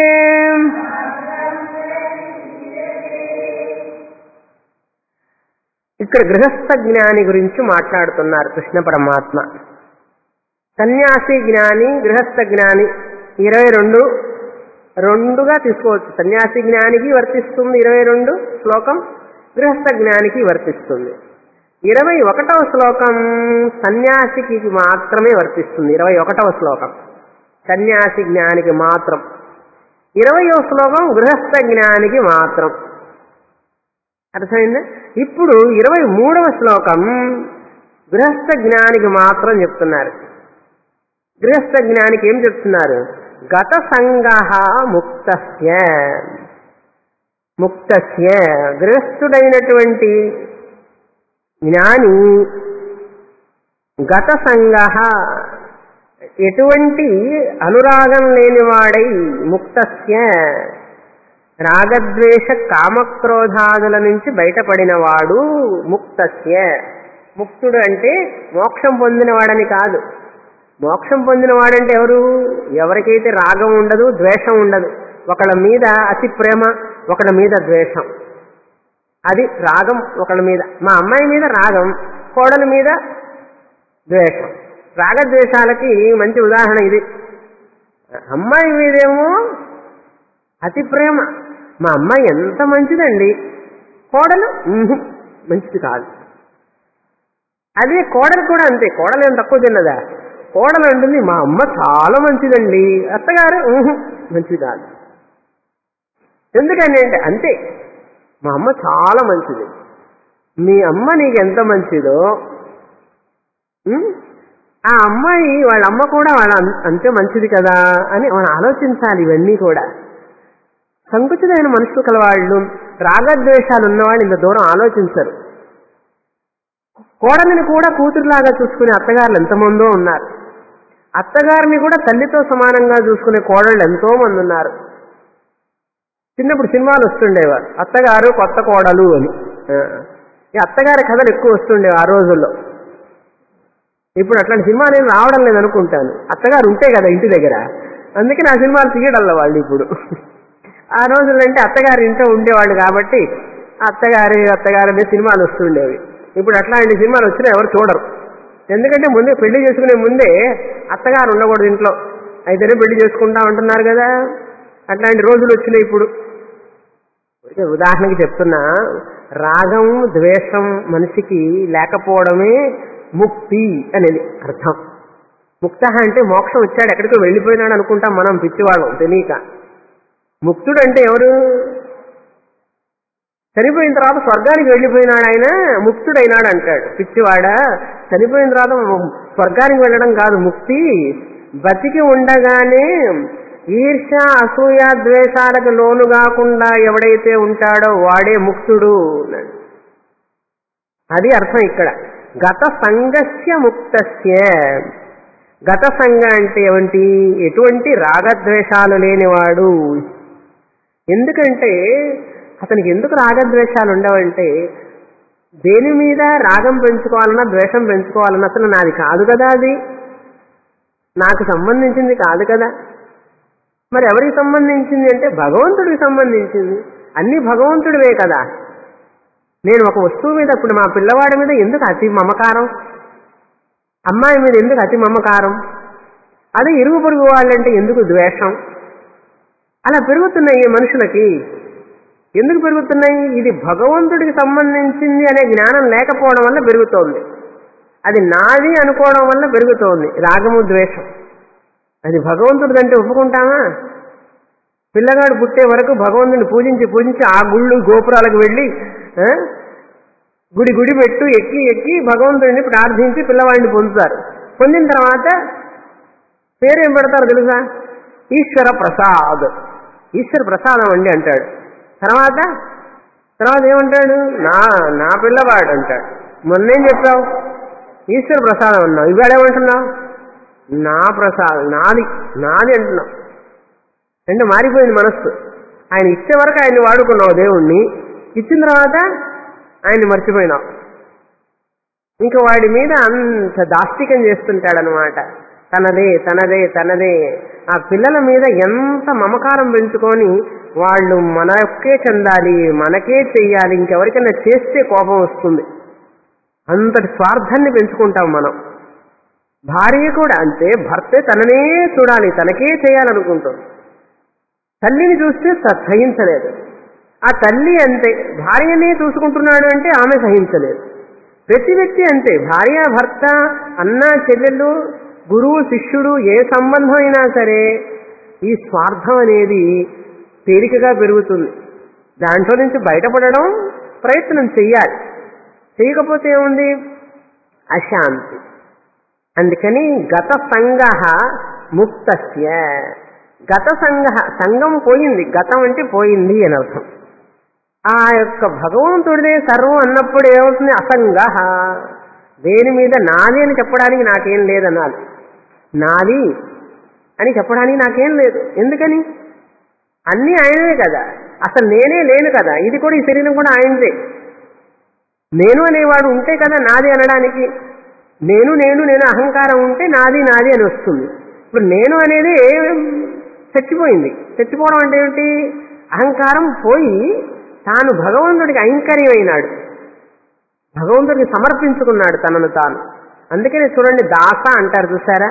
ఇక్కడ గృహస్థ జ్ఞాని గురించి మాట్లాడుతున్నారు కృష్ణ పరమాత్మ సన్యాసి జ్ఞాని గృహస్థ జ్ఞాని ఇరవై రెండు రెండుగా తీసుకోవచ్చు సన్యాసి జ్ఞానికి వర్తిస్తుంది ఇరవై రెండు శ్లోకం గృహస్థ జ్ఞానికి వర్తిస్తుంది ఇరవై ఒకటవ శ్లోకం సన్యాసికి మాత్రమే వర్తిస్తుంది ఇరవై ఒకటవ శ్లోకం సన్యాసి జ్ఞానికి మాత్రం ఇరవయో శ్లోకం గృహస్థ జ్ఞానికి మాత్రం అర్థమైందా ఇప్పుడు ఇరవై మూడవ శ్లోకం గృహస్థ జ్ఞానికి మాత్రం చెప్తున్నారు గృహస్థ జ్ఞానికి ఏం చెప్తున్నారు గత సంగ ముక్తస్య ముక్తస్య గృహస్థుడైనటువంటి జ్ఞాని గత సంగ ఎటువంటి అనురాగం లేనివాడై ముక్తస్య రాగద్వేష కామక్రోధాదుల నుంచి బయటపడినవాడు ముక్తస్య ముక్తుడు అంటే మోక్షం పొందినవాడని కాదు మోక్షం పొందినవాడంటే ఎవరు ఎవరికైతే రాగం ఉండదు ద్వేషం ఉండదు ఒకళ్ళ మీద అతి ప్రేమ ఒకళ్ళ మీద ద్వేషం అది రాగం ఒకళ్ళ మీద మా అమ్మాయి మీద రాగం కోడల మీద ద్వేషం రాగద్వేషాలకి మంచి ఉదాహరణ ఇది అమ్మాయి మీదేమో అతి ప్రేమ మా అమ్మాయి ఎంత మంచిదండి కోడలు ఉహు, మంచిది కాదు అదే కోడలు కూడా అంతే కోడలు ఏం తక్కువ తిన్నదా కోడలు అంటుంది మా అమ్మ చాలా మంచిదండి అత్తగారు ఉహు, మంచిది కాదు ఎందుకని అంటే అంతే మా అమ్మ చాలా మంచిది మీ అమ్మ నీకు ఎంత మంచిదో ఉం? ఆ అమ్మాయి వాళ్ళ అమ్మ కూడా వాళ్ళ అం- అంతే మంచిది కదా అని మనం ఆలోచించాలి ఇవన్నీ కూడా సంకుచితమైన మనుషులు కలవాళ్ళు రాగద్వేషాలు ఉన్నవాళ్ళు ఇంత దూరం ఆలోచించరు కోడలిని కూడా కూతురులాగా చూసుకునే అత్తగారులు ఎంతమందో ఉన్నారు అత్తగారిని కూడా తల్లితో సమానంగా చూసుకునే కోడళ్ళు ఎంతో మంది ఉన్నారు చిన్నప్పుడు సినిమాలు వస్తుండేవారు అత్తగారు కొత్త కోడలు అని ఆ. ఈ అత్తగారి కథలు ఎక్కువ వస్తుండేవి ఆ రోజుల్లో ఇప్పుడు అట్లాంటి సినిమాలు ఏం రావడం లేదు అనుకుంటాను అత్తగారు ఉంటే కదా ఇంటి దగ్గర అందుకే నా సినిమాలు తీయడంలో వాళ్ళు ఇప్పుడు ఆ రోజుల్లో అంటే అత్తగారి ఇంట్లో ఉండేవాళ్ళు కాబట్టి అత్తగారి అత్తగారు అనే సినిమాలు వస్తుండేవి ఇప్పుడు అట్లాంటి సినిమాలు వచ్చినా ఎవరు చూడరు ఎందుకంటే ముందే పెళ్లి చేసుకునే ముందే అత్తగారు ఉండకూడదు ఇంట్లో అయితేనే పెళ్లి చేసుకుంటా ఉంటున్నారు కదా అట్లాంటి రోజులు వచ్చినాయి ఇప్పుడు ఊరికే ఉదాహరణకి చెప్తున్నా రాగం ద్వేషం మనిషికి లేకపోవడమే ముక్తి అనేది అర్థం ముక్త అంటే మోక్షం వచ్చాడు ఎక్కడికో వెళ్ళిపోయినాడు అనుకుంటాం మనం పిచ్చివాళ్ళం తెలియక ముక్తుడు అంటే ఎవరు చనిపోయిన తర్వాత స్వర్గానికి వెళ్ళిపోయినాడు ఆయన ముక్తుడైనాడు అంటాడు పిచ్చివాడా చనిపోయిన తర్వాత స్వర్గానికి వెళ్ళడం కాదు ముక్తి బతికి ఉండగానే ఈర్ష అసూయ ద్వేషాలకు లోను కాకుండా ఎవడైతే ఉంటాడో వాడే ముక్తుడు అన్నాడు. అది అర్థం ఇక్కడ గత సంగస్య ముక్తస్య గత సంగ అంటే ఏమిటి ఎటువంటి రాగద్వేషాలు లేనివాడు ఎందుకంటే అతనికి ఎందుకు రాగద్వేషాలు ఉండవంటే దేని మీద రాగం పెంచుకోవాలన్నా ద్వేషం పెంచుకోవాలన్నా అసలు నాది కాదు కదా అది నాకు సంబంధించింది కాదు కదా మరి ఎవరికి సంబంధించింది అంటే భగవంతుడికి సంబంధించింది అన్ని భగవంతుడివే కదా నేను ఒక వస్తువు మీద ఇప్పుడు మా పిల్లవాడి మీద ఎందుకు అతి మమకారం అమ్మాయి మీద ఎందుకు అతి మమకారం అదే ఇరుగు పొరుగు వాళ్ళంటే ఎందుకు ద్వేషం అలా పెరుగుతున్నాయి ఈ మనుషులకి ఎందుకు పెరుగుతున్నాయి ఇది భగవంతుడికి సంబంధించింది అనే జ్ఞానం లేకపోవడం వల్ల పెరుగుతోంది అది నాది అనుకోవడం వల్ల పెరుగుతోంది రాగము ద్వేషం అది భగవంతుడిదంటే ఒప్పుకుంటామా పిల్లగాడు పుట్టే వరకు భగవంతుని పూజించి పూజించి ఆ గుళ్ళు గోపురాలకు వెళ్ళి ఆ, గుడి గుడి పెట్టు ఎక్కి ఎక్కి భగవంతుడిని ప్రార్థించి పిల్లవాడిని పొందుతారు పొందిన తర్వాత పేరేం పెడతారు తెలుసా ఈశ్వర ప్రసాద్ ఈశ్వర ప్రసాదం అండి అంటాడు తర్వాత తర్వాత ఏమంటాడు నా నా పిల్లవాడు అంటాడు మొన్నేం చెప్పావు ఈశ్వర ప్రసాదం అన్నావు ఇవాళ ఏమంటున్నావు నా ప్రసాదం నాది నాది అంటున్నావు అంటే మారిపోయింది మనస్సు ఆయన ఇచ్చే వరకు ఆయన్ని వాడుకున్నావు దేవుణ్ణి ఇచ్చిన తర్వాత ఆయన్ని మర్చిపోయినావు ఇంకా వాడి మీద అంత దాష్టికం చేస్తుంటాడనమాట తనదే తనదే తనదే ఆ పిల్లల మీద ఎంత మమకారం పెంచుకొని వాళ్ళు మనకే చెందాలి మనకే చెయ్యాలి ఇంకెవరికైనా చేస్తే కోపం వస్తుంది అంతటి స్వార్థాన్ని పెంచుకుంటాం మనం భార్య కూడా అంతే భర్తే తననే చూడాలి తనకే చేయాలనుకుంటుంది తల్లిని చూస్తే స- సహించలేదు ఆ తల్లి అంతే భార్యనే చూసుకుంటున్నాడు అంటే ఆమె సహించలేదు ప్రతి వ్యక్తి అంతే భార్య భర్త అన్న చెల్లెలు గురువు శిష్యుడు ఏ సంబంధం అయినా సరే ఈ స్వార్థం అనేది తేలికగా పెరుగుతుంది దాంట్లో నుంచి బయటపడడం ప్రయత్నం చెయ్యాలి చేయకపోతే ఏముంది అశాంతి అందుకని గత సంగ ముక్తస్య గత సంగ సంఘం పోయింది గతం అంటే పోయింది అని అర్థం ఆ యొక్క భగవంతుడిదే సర్వం అన్నప్పుడు ఏమవుతుంది అసంగ దేని మీద నాది అని చెప్పడానికి నాకేం లేదనాలి నాది అని చెప్పడానికి నాకేం లేదు ఎందుకని అన్నీ ఆయనవే కదా అసలు నేనే లేను కదా ఇది కూడా ఈ శరీరం కూడా ఆయనదే నేను అనేవాడు ఉంటే కదా నాది అనడానికి నేను నేను నేను అహంకారం ఉంటే నాది నాది అని వస్తుంది ఇప్పుడు నేను అనేది చచ్చిపోయింది చచ్చిపోవడం అంటే ఏమిటి అహంకారం పోయి తాను భగవంతుడికి ఐంకర్యమైనాడు భగవంతుడికి సమర్పించుకున్నాడు తనను తాను అందుకనే చూడండి దాస అంటారు చూసారా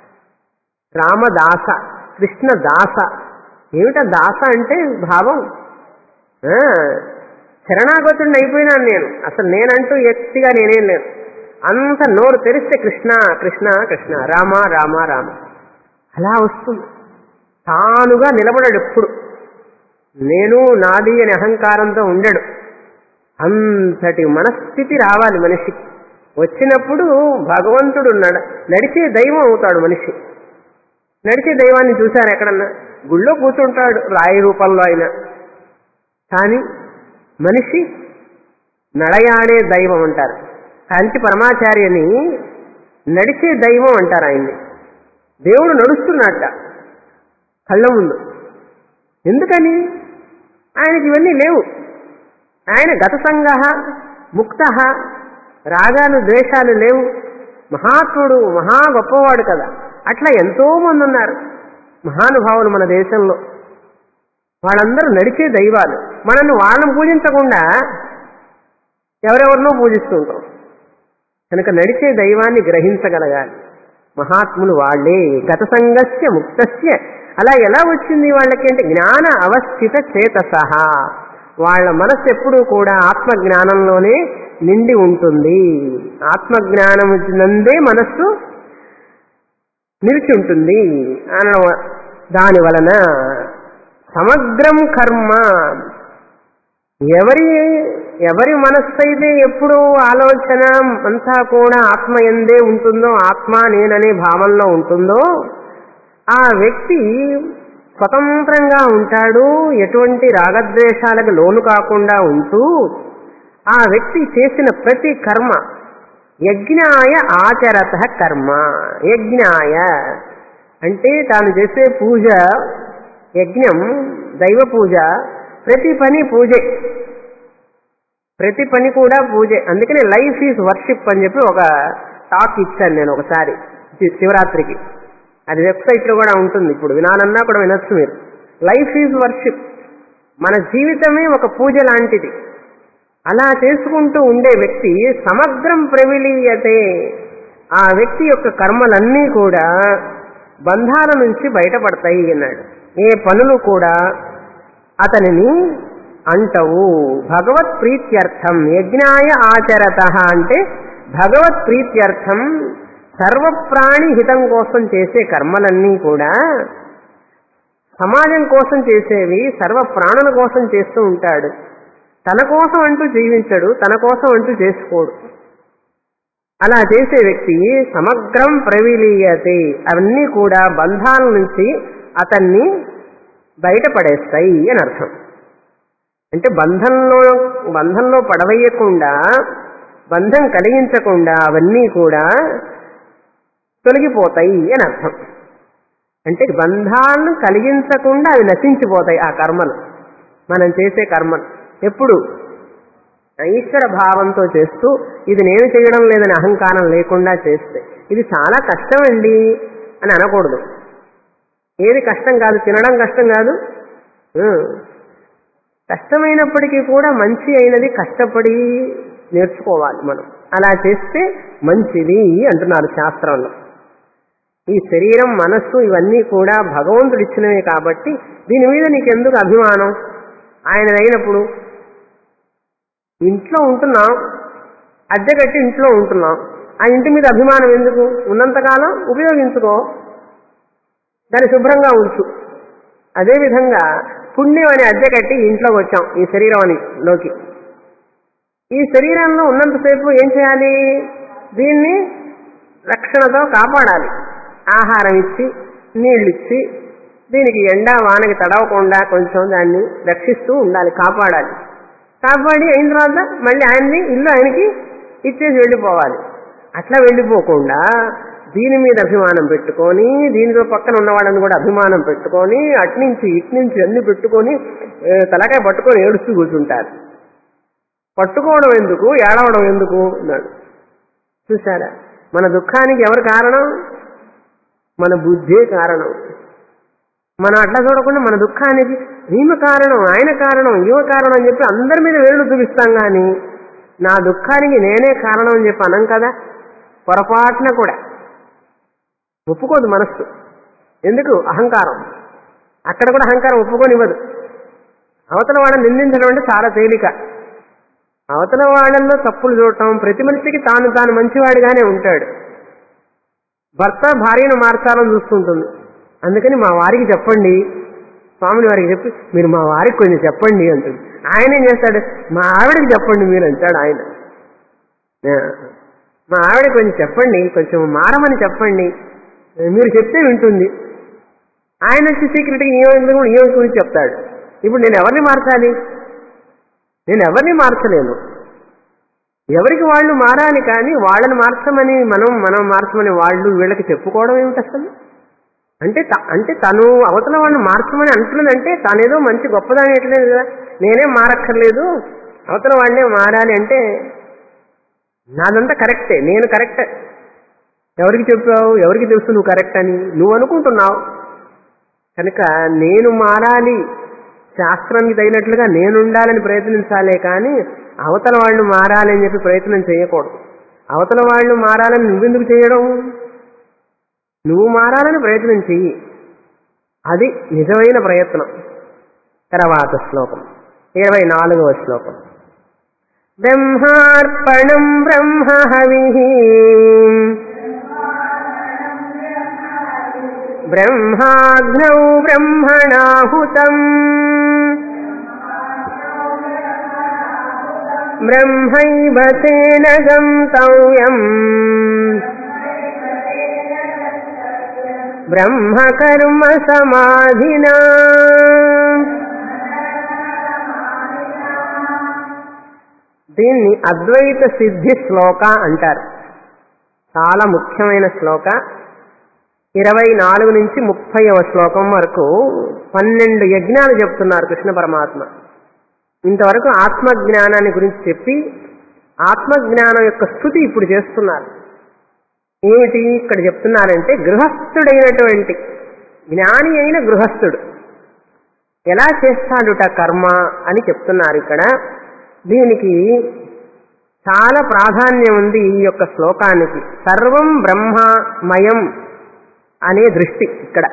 రామదాస కృష్ణ దాస ఏమిటా దాస అంటే భావం ఆ, శరణాగతుడిని అయిపోయినాను నేను అసలు నేనంటూ ఎత్తిగా నేనేం లేదు అంత నోరు తెరిస్తే కృష్ణ కృష్ణ కృష్ణ రామ రామ రామ అలా వస్తుంది తానుగా నిలబడాడు ఎప్పుడు నేను నాది అనే అహంకారంతో ఉండడు అంతటి మనస్థితి రావాలి మనిషికి వచ్చినప్పుడు భగవంతుడు నడ నడిచే దైవం అవుతాడు మనిషి నడిచే దైవాన్ని చూశారు ఎక్కడన్నా గుళ్ళో కూర్చుంటాడు రాయి రూపంలో అయినా కానీ మనిషి నడయాడే దైవం అంటారు కంచి పరమాచార్యని నడిచే దైవం అంటారు ఆయన్ని దేవుడు నడుస్తున్నట్ట కళ్ళ ముందు ఎందుకని ఆయనకి ఇవన్నీ లేవు ఆయన గత సంగ ముక్త రాగాలు ద్వేషాలు లేవు మహాత్ముడు మహా గొప్పవాడు కదా అట్లా ఎంతో మంది ఉన్నారు మహానుభావులు మన దేశంలో వాళ్ళందరూ నడిచే దైవాలు మనల్ని వాళ్ళని పూజించకుండా ఎవరెవరినో పూజిస్తుంటాం కనుక నడిచే దైవాన్ని గ్రహించగలగాలి మహాత్ములు వాళ్ళే గత సంగస్య ముక్తస్య అలా ఎలా వచ్చింది వాళ్ళకి అంటే జ్ఞాన అవస్థిత చేతసహ వాళ్ళ మనస్సు ఎప్పుడూ కూడా ఆత్మ జ్ఞానంలోనే నిండి ఉంటుంది ఆత్మజ్ఞానం నందే మనస్సు నిలిచి ఉంటుంది అనడం దాని వలన సమగ్రం కర్మ ఎవరి ఎవరి మనస్సు అయితే ఎప్పుడు ఆలోచన అంతా కూడా ఆత్మ ఎందే ఉంటుందో ఆత్మ నేననే భావంలో ఉంటుందో ఆ వ్యక్తి స్వతంత్రంగా ఉంటాడు ఎటువంటి రాగద్వేషాలకు లోను కాకుండా ఉంటూ ఆ వ్యక్తి చేసిన ప్రతి కర్మ యజ్ఞాయ ఆచరత కర్మ యజ్ఞాయ అంటే తాను చేసే పూజ యజ్ఞం దైవ పూజ ప్రతి పని పూజే ప్రతి పని కూడా పూజే అందుకనే లైఫ్ ఈజ్ వర్షిప్ అని చెప్పి ఒక టాక్ ఇచ్చాను నేను ఒకసారి శి- శివరాత్రికి అది వెబ్సైట్ లో కూడా ఉంటుంది ఇప్పుడు వినాలన్నా కూడా వినొచ్చు మీరు లైఫ్ ఈజ్ వర్షిప్ మన జీవితమే ఒక పూజ లాంటిది అలా చేసుకుంటూ ఉండే వ్యక్తి సమగ్రం ప్రవిలీయతే ఆ వ్యక్తి యొక్క కర్మలన్నీ కూడా బంధాల నుంచి బయటపడతాయి అన్నాడు ఏ పనులు కూడా అతనిని అంటవు భగవత్ ప్రీత్యర్థం యజ్ఞాయ ఆచరత అంటే భగవత్ ప్రీత్యర్థం సర్వప్రాణి హితం కోసం చేసే కర్మలన్నీ కూడా సమాజం కోసం చేసేవి సర్వ ప్రాణుల కోసం చేస్తూ ఉంటాడు తన కోసం అంటూ జీవించడు తన కోసం అంటూ చేసుకోడు అలా చేసే వ్యక్తి సమగ్రం ప్రవిలీయతే అవన్నీ కూడా బంధాల నుంచి అతన్ని బయటపడేస్తాయి అని అర్థం అంటే బంధంలో బంధంలో పడవేయకుండా బంధం కలిగించకుండా అవన్నీ కూడా తొలగిపోతాయి అని అర్థం అంటే బంధాలను కలిగించకుండా అవి నశించిపోతాయి ఆ కర్మలు మనం చేసే కర్మలు ఎప్పుడు ఈశ్వర భావంతో చేస్తూ ఇది నేను చేయడం లేదని అహంకారం లేకుండా చేస్తే ఇది చాలా కష్టం అండి అని అనకూడదు ఏది కష్టం కాదు తినడం కష్టం కాదు ఆ. కష్టమైనప్పటికీ కూడా మంచి అయినది కష్టపడి నేర్చుకోవాలి మనం అలా చేస్తే మంచిది అంటున్నారు శాస్త్రంలో ఈ శరీరం మనస్సు ఇవన్నీ కూడా భగవంతుడు ఇచ్చినవే కాబట్టి దీని మీద నీకెందుకు అభిమానం ఆయన అయినప్పుడు ఇంట్లో ఉంటున్నాం అద్దె కట్టి ఇంట్లో ఉంటున్నాం ఆ ఇంటి మీద అభిమానం ఎందుకు ఉన్నంతకాలం ఉపయోగించుకో దాన్ని శుభ్రంగా ఉంచు అదేవిధంగా పుణ్యం అనే అద్దె కట్టి ఇంట్లోకి వచ్చాం ఈ శరీరం అని లోకి ఈ శరీరంలో ఉన్నంతసేపు ఏం చేయాలి దీన్ని రక్షణతో కాపాడాలి ఆహారం ఇచ్చి నీళ్ళు ఇచ్చి దీనికి ఎండ వానకి తడవకుండా కొంచెం దాన్ని రక్షిస్తూ ఉండాలి కాపాడాలి కాపాడి అయిన తర్వాత మళ్ళీ ఆయన్ని ఇల్లు ఆయనకి ఇచ్చేసి వెళ్ళిపోవాలి అట్లా వెళ్ళిపోకుండా దీని మీద అభిమానం పెట్టుకొని దీనితో పక్కన ఉన్నవాళ్ళని కూడా అభిమానం పెట్టుకొని అట్నుంచి ఇట్నుంచి అన్ని పెట్టుకొని ఏ, తలకాయ పట్టుకొని ఏడుస్తూ కూర్చుంటారు పట్టుకోవడం ఎందుకు ఏడవడం ఎందుకు అన్నాడు చూసారా మన దుఃఖానికి ఎవరు కారణం మన బుద్ధే కారణం మనం అట్లా చూడకుండా మన దుఃఖానికి ఈమె కారణం ఆయన కారణం ఈమె కారణం అని చెప్పి అందరి మీద వేళ్ళు చూపిస్తాం కానీ నా దుఃఖానికి నేనే కారణం అని చెప్పి అనం కదా పొరపాటున కూడా ఒప్పుకోదు మనస్సు ఎందుకు అహంకారం అక్కడ కూడా అహంకారం ఒప్పుకోనివ్వదు అవతల వాళ్ళని నిందించడం అంటే చాలా తేలిక అవతల వాళ్ళల్లో తప్పులు చూడటం ప్రతి మనిషికి తాను తాను మంచివాడిగానే ఉంటాడు భర్త భార్యను మార్చాలని చూస్తుంటుంది అందుకని మా వారికి చెప్పండి స్వామిని వారికి చెప్పి మీరు మా వారికి కొంచెం చెప్పండి అంటుంది ఆయన ఏం చేస్తాడు మా ఆవిడకి చెప్పండి మీరు అంటాడు ఆయన ఆ, మా ఆవిడ కొంచెం చెప్పండి కొంచెం మారమని చెప్పండి మీరు చెప్తే వింటుంది ఆయన వచ్చి సీక్రెట్గా ఈమె ఈమె గురించి చెప్తాడు ఇప్పుడు నేను ఎవరిని మార్చాలి నేను ఎవరిని మార్చలేను ఎవరికి వాళ్ళు మారాలి కానీ వాళ్ళని మార్చమని మనం మనం మార్చమని వాళ్ళు వీళ్ళకి చెప్పుకోవడం ఏమిటి అసలు అంటే త- అంటే తను అవతల వాళ్ళని మార్చమని అంటున్నదంటే తనేదో మంచి గొప్పదాని ఎట్లేదు కదా నేనే మారక్కర్లేదు అవతల వాళ్ళే మారాలి అంటే నాదంతా కరెక్టే నేను కరెక్ట్ ఎవరికి చెప్పావు ఎవరికి తెలుసు నువ్వు కరెక్ట్ అని నువ్వు అనుకుంటున్నావు కనుక నేను మారాలి శాస్త్రానికి తగినట్లుగా నేను ఉండాలని ప్రయత్నించాలే కానీ అవతల వాళ్ళు మారాలి అని చెప్పి ప్రయత్నం చేయకూడదు అవతల వాళ్ళు మారాలని నువ్వెందుకు చేయడం నువ్వు మారాలని ప్రయత్నం చెయ్యి అది నిజమైన ప్రయత్నం తర్వాత శ్లోకం ఇరవై నాలుగవ శ్లోకం బ్రహ్మార్పణం బ్రహ్మ హవి బ్రహ్మాగ్నౌ బ్రహ్మణాహుతం బ్రహ్మైవ తేన గంతవ్యం బ్రహ్మకర్మ సమాధినా దీన్ని అద్వైత సిద్ధి శ్లోక అంటారు చాలా ముఖ్యమైన శ్లోక ఇరవై నాలుగు నుంచి ముప్పైవ శ్లోకం వరకు పన్నెండు యజ్ఞాలు చెప్తున్నారు కృష్ణ పరమాత్మ ఇంతవరకు ఆత్మజ్ఞానాన్ని గురించి చెప్పి ఆత్మజ్ఞానం యొక్క స్థుతి ఇప్పుడు చేస్తున్నారు ఏమిటి ఇక్కడ చెప్తున్నారంటే గృహస్థుడైనటువంటి జ్ఞాని అయిన గృహస్థుడు ఎలా చేస్తాడుట కర్మ అని చెప్తున్నారు ఇక్కడ దీనికి చాలా ప్రాధాన్యం ఉంది ఈ యొక్క శ్లోకానికి సర్వం బ్రహ్మమయం అనే దృష్టి ఇక్కడ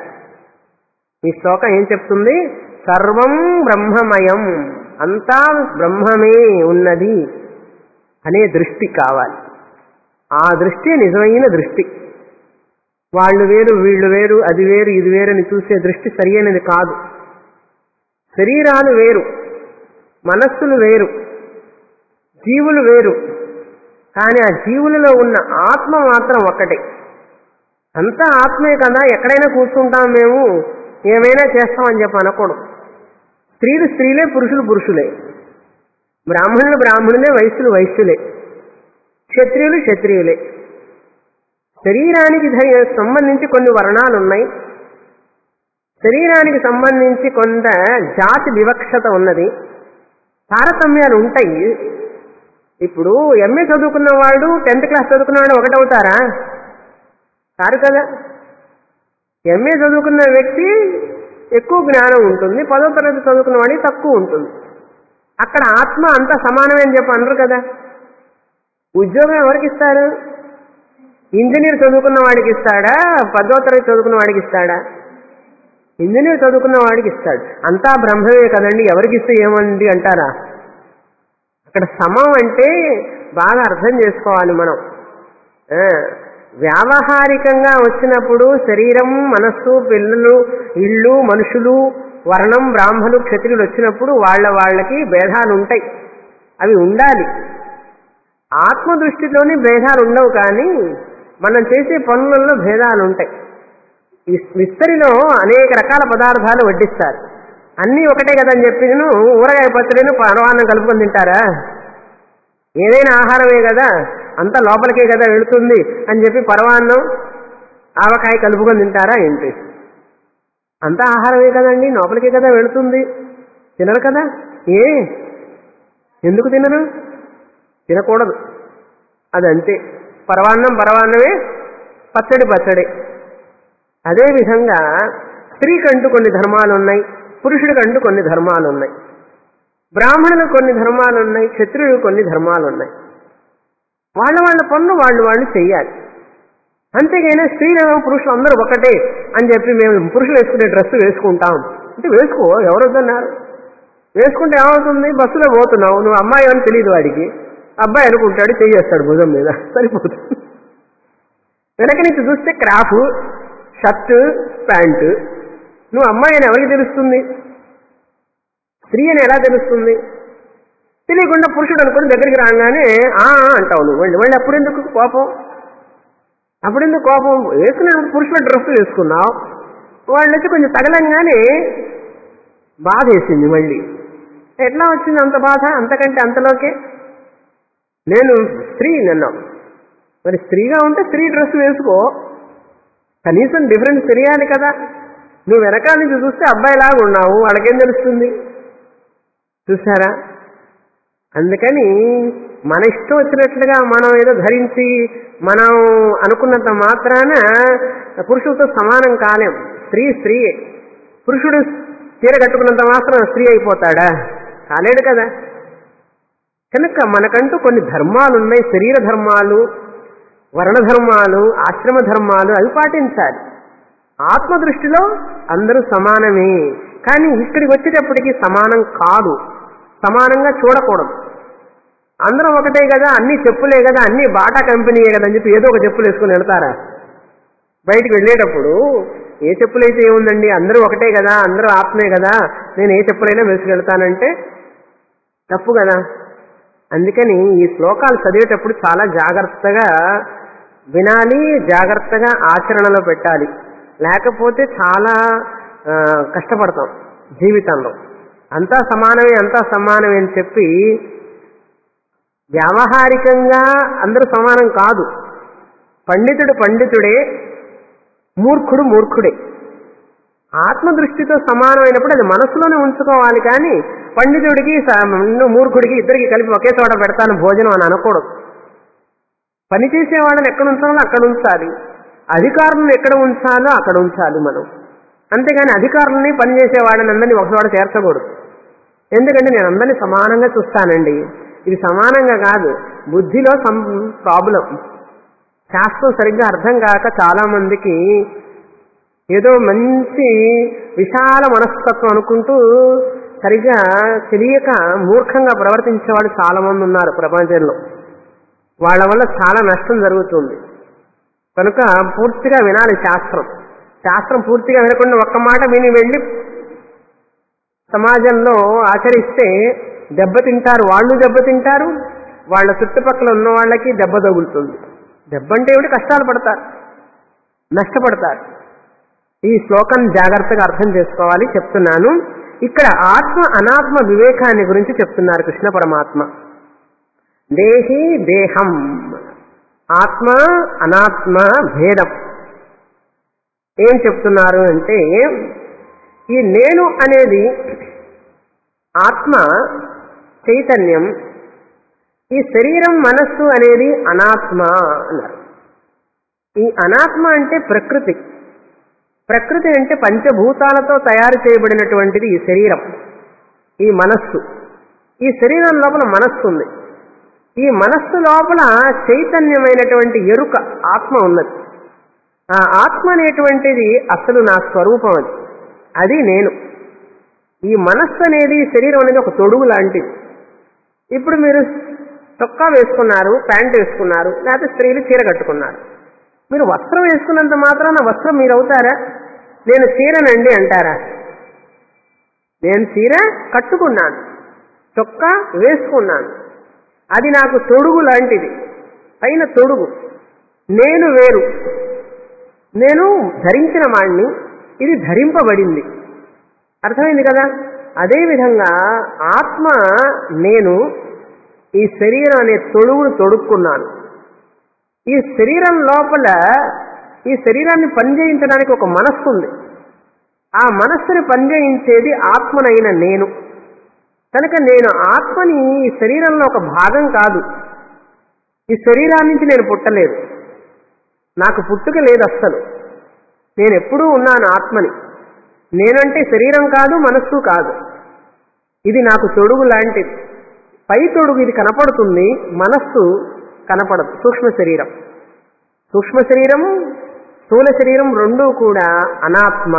ఈ శ్లోకం ఏం చెప్తుంది సర్వం బ్రహ్మమయం అంతా బ్రహ్మమే ఉన్నది అనే దృష్టి కావాలి ఆ దృష్టి నిజమైన దృష్టి వాళ్ళు వేరు వీళ్ళు వేరు అది వేరు ఇది వేరు అని చూసే దృష్టి సరియైనది కాదు శరీరాలు వేరు మనస్సులు వేరు జీవులు వేరు కానీ ఆ జీవులలో ఉన్న ఆత్మ మాత్రం ఒక్కటే అంతా ఆత్మే కదా ఎక్కడైనా కూర్చుంటాం మేము ఏమైనా చేస్తామని చెప్పి అనకూడదు స్త్రీలు స్త్రీలే పురుషులు పురుషులే బ్రాహ్మణులు బ్రాహ్మణులే వైశ్యులు వైశ్యులే క్షత్రియులు క్షత్రియులే శరీరానికి ధై- సంబంధించి కొన్ని వర్ణాలు ఉన్నాయి శరీరానికి సంబంధించి కొంత జాతి వివక్షత ఉన్నది తారతమ్యాలు ఉంటాయి ఇప్పుడు ఎంఏ చదువుకున్న వాడు టెన్త్ క్లాస్ చదువుకున్న వాడు ఒకటవుతారా కారు కదా ఎంఏ చదువుకున్న వ్యక్తి ఎక్కువ జ్ఞానం ఉంటుంది పదో తరగతి చదువుకున్న వాడికి తక్కువ ఉంటుంది అక్కడ ఆత్మ అంతా సమానమే అని చెప్పి అనరు కదా ఉద్యోగం ఎవరికి ఇస్తారు ఇంజనీర్ చదువుకున్న వాడికి ఇస్తాడా పదో తరగతి చదువుకున్న వాడికి ఇస్తాడా ఇంజనీర్ చదువుకున్న వాడికి ఇస్తాడు అంతా బ్రహ్మమే కదండి ఎవరికి ఇస్తే ఏమండి అంటారా అక్కడ సమం అంటే బాగా అర్థం చేసుకోవాలి మనం ఆ, వ్యావహారికంగా వచ్చినప్పుడు శరీరం మనస్సు పిల్లలు ఇళ్ళు మనుషులు వర్ణం బ్రాహ్మణులు క్షత్రియులు వచ్చినప్పుడు వాళ్ళ వాళ్ళకి భేదాలు ఉంటాయి అవి ఉండాలి ఆత్మ దృష్టిలోని భేదాలు ఉండవు కానీ మనం చేసే పనులలో భేదాలు ఉంటాయి విస్- విస్తరిలో అనేక రకాల పదార్థాలు వడ్డిస్తారు అన్నీ ఒకటే కదని చెప్పి నేను ఊరగాయ పచ్చడిని పరవాన్నం కలుపుకొని తింటారా ఏదైనా ఆహారమే కదా అంతా లోపలికే కదా వెళుతుంది అని చెప్పి పరవాన్నం ఆవకాయ కలుపుకొని తింటారా ఏంటి అంతా ఆహారమే కదండి లోపలికి కదా వెళుతుంది తినరు కదా ఏ ఎందుకు తినరు తినకూడదు అదంతే పరవాన్నం పరవాన్నమే పచ్చడి పచ్చడి అదేవిధంగా స్త్రీకంటూ కొన్ని ధర్మాలు ఉన్నాయి పురుషుడికంటూ కొన్ని ధర్మాలు ఉన్నాయి బ్రాహ్మణులకు కొన్ని ధర్మాలు ఉన్నాయి క్షత్రియులకు కొన్ని ధర్మాలు ఉన్నాయి వాళ్ళ వాళ్ళ పనులు వాళ్ళు వాళ్ళు చెయ్యాలి అంతేగాని స్త్రీలేమో పురుషులు అందరూ ఒకటే అని చెప్పి మేము పురుషులు వేసుకునే డ్రెస్ వేసుకుంటాం అంటే వేసుకో ఎవరు వద్దన్నారు వేసుకుంటే ఏమవుతుంది బస్సులో పోతున్నావు నువ్వు అమ్మాయి అని తెలియదు వాడికి అబ్బాయి అనుకుంటాడు చెయ్యేస్తాడు భుజం మీద సరిపోతుంది వెనక నుంచి చూస్తే క్రాఫ్ షర్ట్ ప్యాంటు నువ్వు అమ్మాయి అని ఎవరికి తెలుస్తుంది స్త్రీ అని ఎలా తెలుస్తుంది తెలియకుండా పురుషుడు అనుకుని దగ్గరికి రాగానే ఆ ఆ అంటావు నువ్వు మళ్ళీ మళ్ళీ అప్పుడెందుకు కోపం అప్పుడెందుకు కోపం వేసుకున్నప్పుడు పురుషుల డ్రెస్ వేసుకున్నావు వాళ్ళు వచ్చి కొంచెం తగలంగానే బాధ వేసింది మళ్ళీ ఎట్లా వచ్చింది అంత బాధ అంతకంటే అంతలోకే నేను స్త్రీ నిన్న మరి స్త్రీగా ఉంటే స్త్రీ డ్రెస్ వేసుకో కనీసం డిఫరెన్స్ తెలియాలి కదా నువ్వు వెనకాల నుంచి చూస్తే అబ్బాయిలాగా ఉన్నావు వాళ్ళకేం తెలుస్తుంది చూసారా అందుకని మన ఇష్టం వచ్చినట్లుగా మనం ఏదో ధరించి మనం అనుకున్నంత మాత్రాన పురుషులతో సమానం కాలేం స్త్రీ స్త్రీయే పురుషుడు చీర కట్టుకున్నంత మాత్రం స్త్రీ అయిపోతాడా కాలేడు కదా కనుక మనకంటూ కొన్ని ధర్మాలు ఉన్నాయి శరీర ధర్మాలు వర్ణ ధర్మాలు ఆశ్రమ ధర్మాలు అవి పాటించాలి ఆత్మ దృష్టిలో అందరూ సమానమే కానీ ఇక్కడికి వచ్చేటప్పటికి సమానం కాదు సమానంగా చూడకూడదు అందరం ఒకటే కదా అన్ని చెప్పులే కదా అన్ని బాటా కంపెనీయే కదా అని చెప్పి ఏదో ఒక చెప్పులు వేసుకుని వెళ్తారా బయటికి వెళ్ళేటప్పుడు ఏ చెప్పులైతే ఏముందండి అందరూ ఒకటే కదా అందరూ ఆత్మే కదా నేను ఏ చెప్పులైనా వేసుకెళ్తానంటే తప్పు కదా అందుకని ఈ శ్లోకాలు చదివేటప్పుడు చాలా జాగ్రత్తగా వినాలి జాగ్రత్తగా ఆచరణలో పెట్టాలి లేకపోతే చాలా ఆ, కష్టపడతాం జీవితంలో అంతా సమానమే అంతా సమానమే అని చెప్పి వ్యావహారికంగా అందరూ సమానం కాదు పండితుడు పండితుడే మూర్ఖుడు మూర్ఖుడే ఆత్మదృష్టితో సమానమైనప్పుడు అది మనసులోనే ఉంచుకోవాలి కానీ పండితుడికి స- మూర్ఖుడికి ఇద్దరికి కలిపి ఒకే చోట పెడతాను భోజనం అని అనకూడదు పని చేసేవాళ్ళని ఎక్కడ ఉంచాలో అక్కడ ఉంచాలి అధికారులను ఎక్కడ ఉంచాలో అక్కడ ఉంచాలి మనం అంతేగాని అధికారులని పనిచేసే వాళ్ళని అందరినీ ఒక చోట చేర్చకూడదు ఎందుకంటే నేను అందరినీ సమానంగా చూస్తానండి ఇది సమానంగా కాదు బుద్ధిలో సం ప్రాబ్లం శాస్త్రం సరిగ్గా అర్థం కాక చాలా మందికి ఏదో మంచి విశాల మనస్తత్వం అనుకుంటూ సరిగ్గా తెలియక మూర్ఖంగా ప్రవర్తించేవాడు చాలా మంది ఉన్నారు ప్రపంచంలో వాళ్ళ వల్ల చాలా నష్టం జరుగుతుంది కనుక పూర్తిగా వినాలి శాస్త్రం శాస్త్రం పూర్తిగా వినకుండా ఒక్క మాట విని వెళ్ళి సమాజంలో ఆచరిస్తే దెబ్బతింటారు వాళ్ళు దెబ్బతింటారు వాళ్ళ చుట్టుపక్కల ఉన్న వాళ్ళకి దెబ్బ తగులుతుంది దెబ్బ అంటే ఏమిటి కష్టాలు పడతారు నష్టపడతారు ఈ శ్లోకం జాగ్రత్తగా అర్థం చేసుకోవాలి చెప్తున్నాను ఇక్కడ ఆత్మ అనాత్మ వివేకాన్ని గురించి చెప్తున్నారు కృష్ణ పరమాత్మ దేహి దేహం ఆత్మ అనాత్మ భేదం ఏం చెప్తున్నారు అంటే ఈ నేను అనేది ఆత్మ చైతన్యం ఈ శరీరం మనస్సు అనేది అనాత్మ అన్నారు ఈ అనాత్మ అంటే ప్రకృతి ప్రకృతి అంటే పంచభూతాలతో తయారు చేయబడినటువంటిది ఈ శరీరం ఈ మనస్సు ఈ శరీరం లోపల మనస్సు ఉంది ఈ మనస్సు లోపల చైతన్యమైనటువంటి ఎరుక ఆత్మ ఉన్నది ఆ ఆత్మ అనేటువంటిది అసలు నా స్వరూపం అది అది నేను ఈ మనస్సు అనేది శరీరం అనేది ఒక తొడుగు లాంటిది ఇప్పుడు మీరు చొక్కా వేసుకున్నారు ప్యాంట్ వేసుకున్నారు లేకపోతే స్త్రీలు చీర కట్టుకున్నారు మీరు వస్త్రం వేసుకున్నంత మాత్రాన వస్త్రం మీరు అవుతారా నేను చీరనండి అంటారా నేను చీర కట్టుకున్నాను చొక్కా వేసుకున్నాను అది నాకు తొడుగు లాంటిది పైన తొడుగు నేను వేరు నేను ధరించిన వాణ్ణి ఇది ధరింపబడింది అర్థమైంది కదా అదేవిధంగా ఆత్మ నేను ఈ శరీరం అనే తొడుగును తొడుక్కున్నాను ఈ శరీరం లోపల ఈ శరీరాన్ని పనిచేయించడానికి ఒక మనస్సు ఉంది ఆ మనస్సుని పనిచేయించేది ఆత్మనైన నేను కనుక నేను ఆత్మని ఈ శరీరంలో ఒక భాగం కాదు ఈ శరీరాన్ని నుంచి నేను పుట్టలేదు నాకు పుట్టుక లేదు అస్సలు నేను ఎప్పుడూ ఉన్నాను ఆత్మని నేనంటే శరీరం కాదు మనస్సు కాదు ఇది నాకు తొడుగు లాంటిది పై తొడుగు ఇది కనపడుతుంది మనస్సు కనపడదు సూక్ష్మ శరీరం సూక్ష్మ శరీరం స్థూల శరీరం రెండూ కూడా అనాత్మ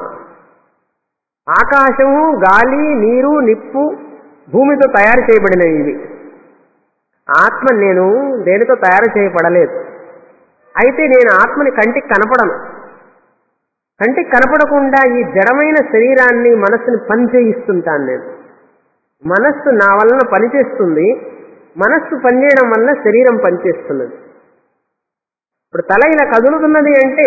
ఆకాశము గాలి నీరు నిప్పు భూమితో తయారు చేయబడినవి ఇవి ఆత్మ నేను దేనితో తయారు చేయబడలేదు అయితే నేను ఆత్మని కంటికి కనపడను కంటికి కనపడకుండా ఈ జడమైన శరీరాన్ని మనస్సుని పనిచేయిస్తుంటాను నేను మనస్సు నా వలన పనిచేస్తుంది మనస్సు పనిచేయడం వల్ల శరీరం పనిచేస్తున్నది ఇప్పుడు తల ఇలా కదులుతున్నది అంటే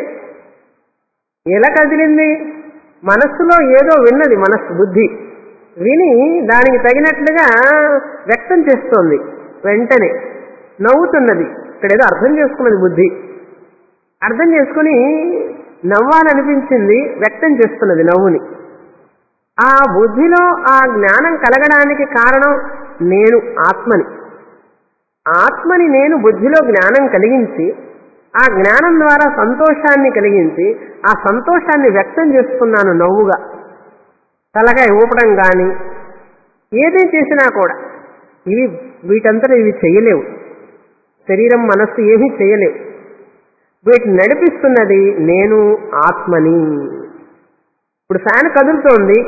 ఎలా కదిలింది మనస్సులో ఏదో విన్నది మనస్సు బుద్ధి విని దానికి తగినట్లుగా వ్యక్తం చేస్తోంది వెంటనే నవ్వుతున్నది ఇక్కడ ఏదో అర్థం చేసుకున్నది బుద్ధి అర్థం చేసుకుని నవ్వాలనిపించింది వ్యక్తం చేస్తున్నది నవ్వుని ఆ బుద్ధిలో ఆ జ్ఞానం కలగడానికి కారణం నేను ఆత్మని ఆత్మని నేను బుద్ధిలో జ్ఞానం కలిగించి ఆ జ్ఞానం ద్వారా సంతోషాన్ని కలిగించి ఆ సంతోషాన్ని వ్యక్తం చేస్తున్నాను నవ్వుగా తలకాయ ఊపడం కానీ ఏది చేసినా కూడా ఇవి వీటంతా ఇవి చేయలేవు శరీరం మనస్సు ఏమీ చేయలేవు వీటిని నడిపిస్తున్నది నేను ఆత్మని ఇప్పుడు ఫ్యాన్ కదులుతోంది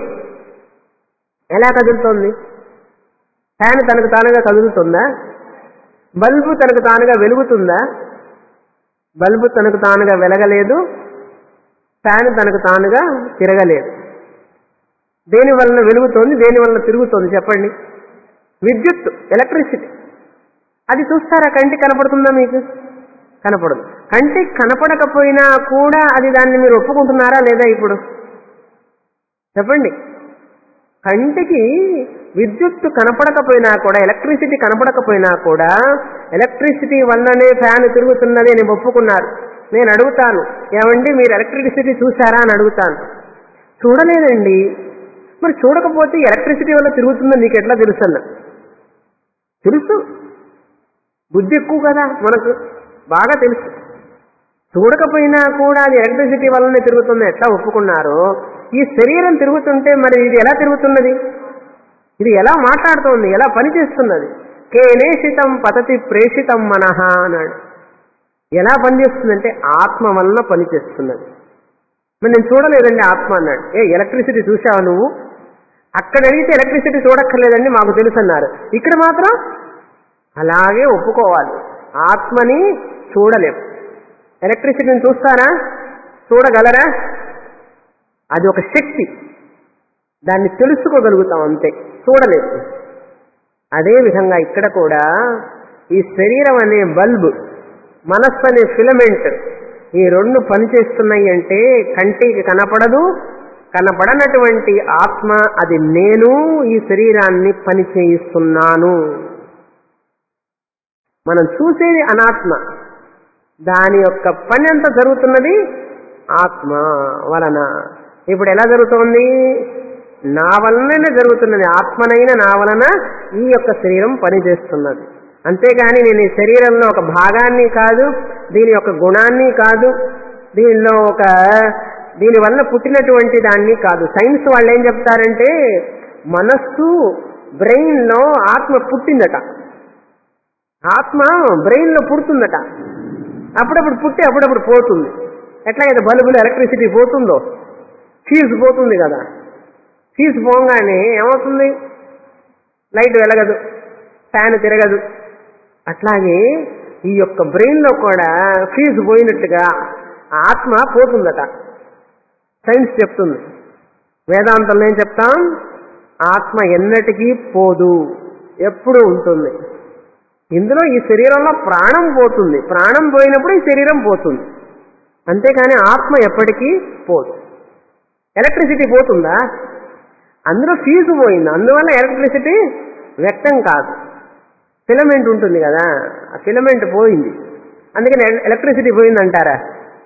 ఎలా కదులుతోంది ఫ్యాన్ తనకు తానుగా కదులుతుందా బల్బు తనకు తానుగా వెలుగుతుందా బల్బు తనకు తానుగా వెలగలేదు ఫ్యాన్ తనకు తానుగా తిరగలేదు దేని వలన వెలుగుతోంది దేని వలన తిరుగుతోంది చెప్పండి విద్యుత్ ఎలక్ట్రిసిటీ అది చూస్తారా కంటికి కనపడుతుందా మీకు కనపడదు కంటికి కనపడకపోయినా కూడా అది దాన్ని మీరు ఒప్పుకుంటున్నారా లేదా ఇప్పుడు చెప్పండి కంటికి విద్యుత్ కనపడకపోయినా కూడా ఎలక్ట్రిసిటీ కనపడకపోయినా కూడా ఎలక్ట్రిసిటీ వల్లనే ఫ్యాన్ తిరుగుతున్నది అని ఒప్పుకున్నారు నేను అడుగుతాను ఏమండి మీరు ఎలక్ట్రిసిటీ చూసారా అని అడుగుతాను చూడలేదండి మరి చూడకపోతే ఎలక్ట్రిసిటీ వల్ల తిరుగుతుందని నీకు ఎట్లా తెలుసు అన్న తెలుసు బుద్ధి ఎక్కువ కదా మనకు బాగా తెలుసు చూడకపోయినా కూడా అది ఎలక్ట్రిసిటీ వల్లనే తిరుగుతుంది ఎట్లా ఒప్పుకున్నారో ఈ శరీరం తిరుగుతుంటే మరి ఇది ఎలా తిరుగుతున్నది ఇది ఎలా మాట్లాడుతోంది ఎలా పనిచేస్తున్నది కేనేషితం పతతి ప్రేషితం మనహ అన్నాడు ఎలా పనిచేస్తుందంటే ఆత్మ వలన పనిచేస్తున్నది మరి నేను చూడలేదండి ఆత్మ అన్నాడు ఏ ఎలక్ట్రిసిటీ చూసావా నువ్వు అక్కడ అడిగితే ఎలక్ట్రిసిటీ చూడక్కర్లేదండి మాకు తెలుసు అన్నారు ఇక్కడ మాత్రం అలాగే ఒప్పుకోవాలి ఆత్మని చూడలేం ఎలక్ట్రిసిటీని చూస్తారా చూడగలరా అది ఒక శక్తి దాన్ని తెలుసుకోగలుగుతాం అంతే చూడలేదు అదే విధంగా ఇక్కడ కూడా ఈ శరీరం అనే బల్బ్ మనస్సు అనే ఫిలమెంట్ ఈ రెండు పనిచేస్తున్నాయి అంటే కంటికి కనపడదు కనపడనటువంటి ఆత్మ అది నేను ఈ శరీరాన్ని పని చేయిస్తున్నాను మనం చూసేది అనాత్మ దాని యొక్క పని అంతా జరుగుతున్నది ఆత్మ వలన ఇప్పుడు ఎలా జరుగుతోంది నా వలననే జరుగుతున్నది ఆత్మనైన నా వలన ఈ యొక్క శరీరం పనిచేస్తున్నది అంతేగాని నేను ఈ శరీరంలో ఒక భాగాన్ని కాదు దీని యొక్క గుణాన్ని కాదు దీనిలో ఒక దీని వల్ల పుట్టినటువంటి దాన్ని కాదు సైన్స్ వాళ్ళు ఏం చెప్తారంటే మనస్సు బ్రెయిన్ లో ఆత్మ పుట్టిందట ఆత్మ బ్రెయిన్ లో పుడుతుందట అప్పుడప్పుడు పుట్టి అప్పుడప్పుడు పోతుంది ఎట్లాగైతే బల్బులు ఎలక్ట్రిసిటీ పోతుందో ఫీజు పోతుంది కదా ఫీజు పోగానే ఏమవుతుంది లైట్ వెలగదు ఫ్యాన్ తిరగదు అట్లాగే ఈ యొక్క బ్రెయిన్లో కూడా ఫీజు పోయినట్టుగా ఆత్మ పోతుందట సైన్స్ చెప్తుంది వేదాంతంలో ఏం చెప్తాం ఆత్మ ఎన్నటికీ పోదు ఎప్పుడు ఉంటుంది ఇందులో ఈ శరీరంలో ప్రాణం పోతుంది ప్రాణం పోయినప్పుడు ఈ శరీరం పోతుంది అంతేకాని ఆత్మ ఎప్పటికీ పోదు ఎలక్ట్రిసిటీ పోతుందా అందులో ఫీజు పోయింది అందువల్ల ఎలక్ట్రిసిటీ వ్యక్తం కాదు ఫిలమెంట్ ఉంటుంది కదా ఆ ఫిలమెంట్ పోయింది అందుకని ఎలక్ట్రిసిటీ పోయిందంటారా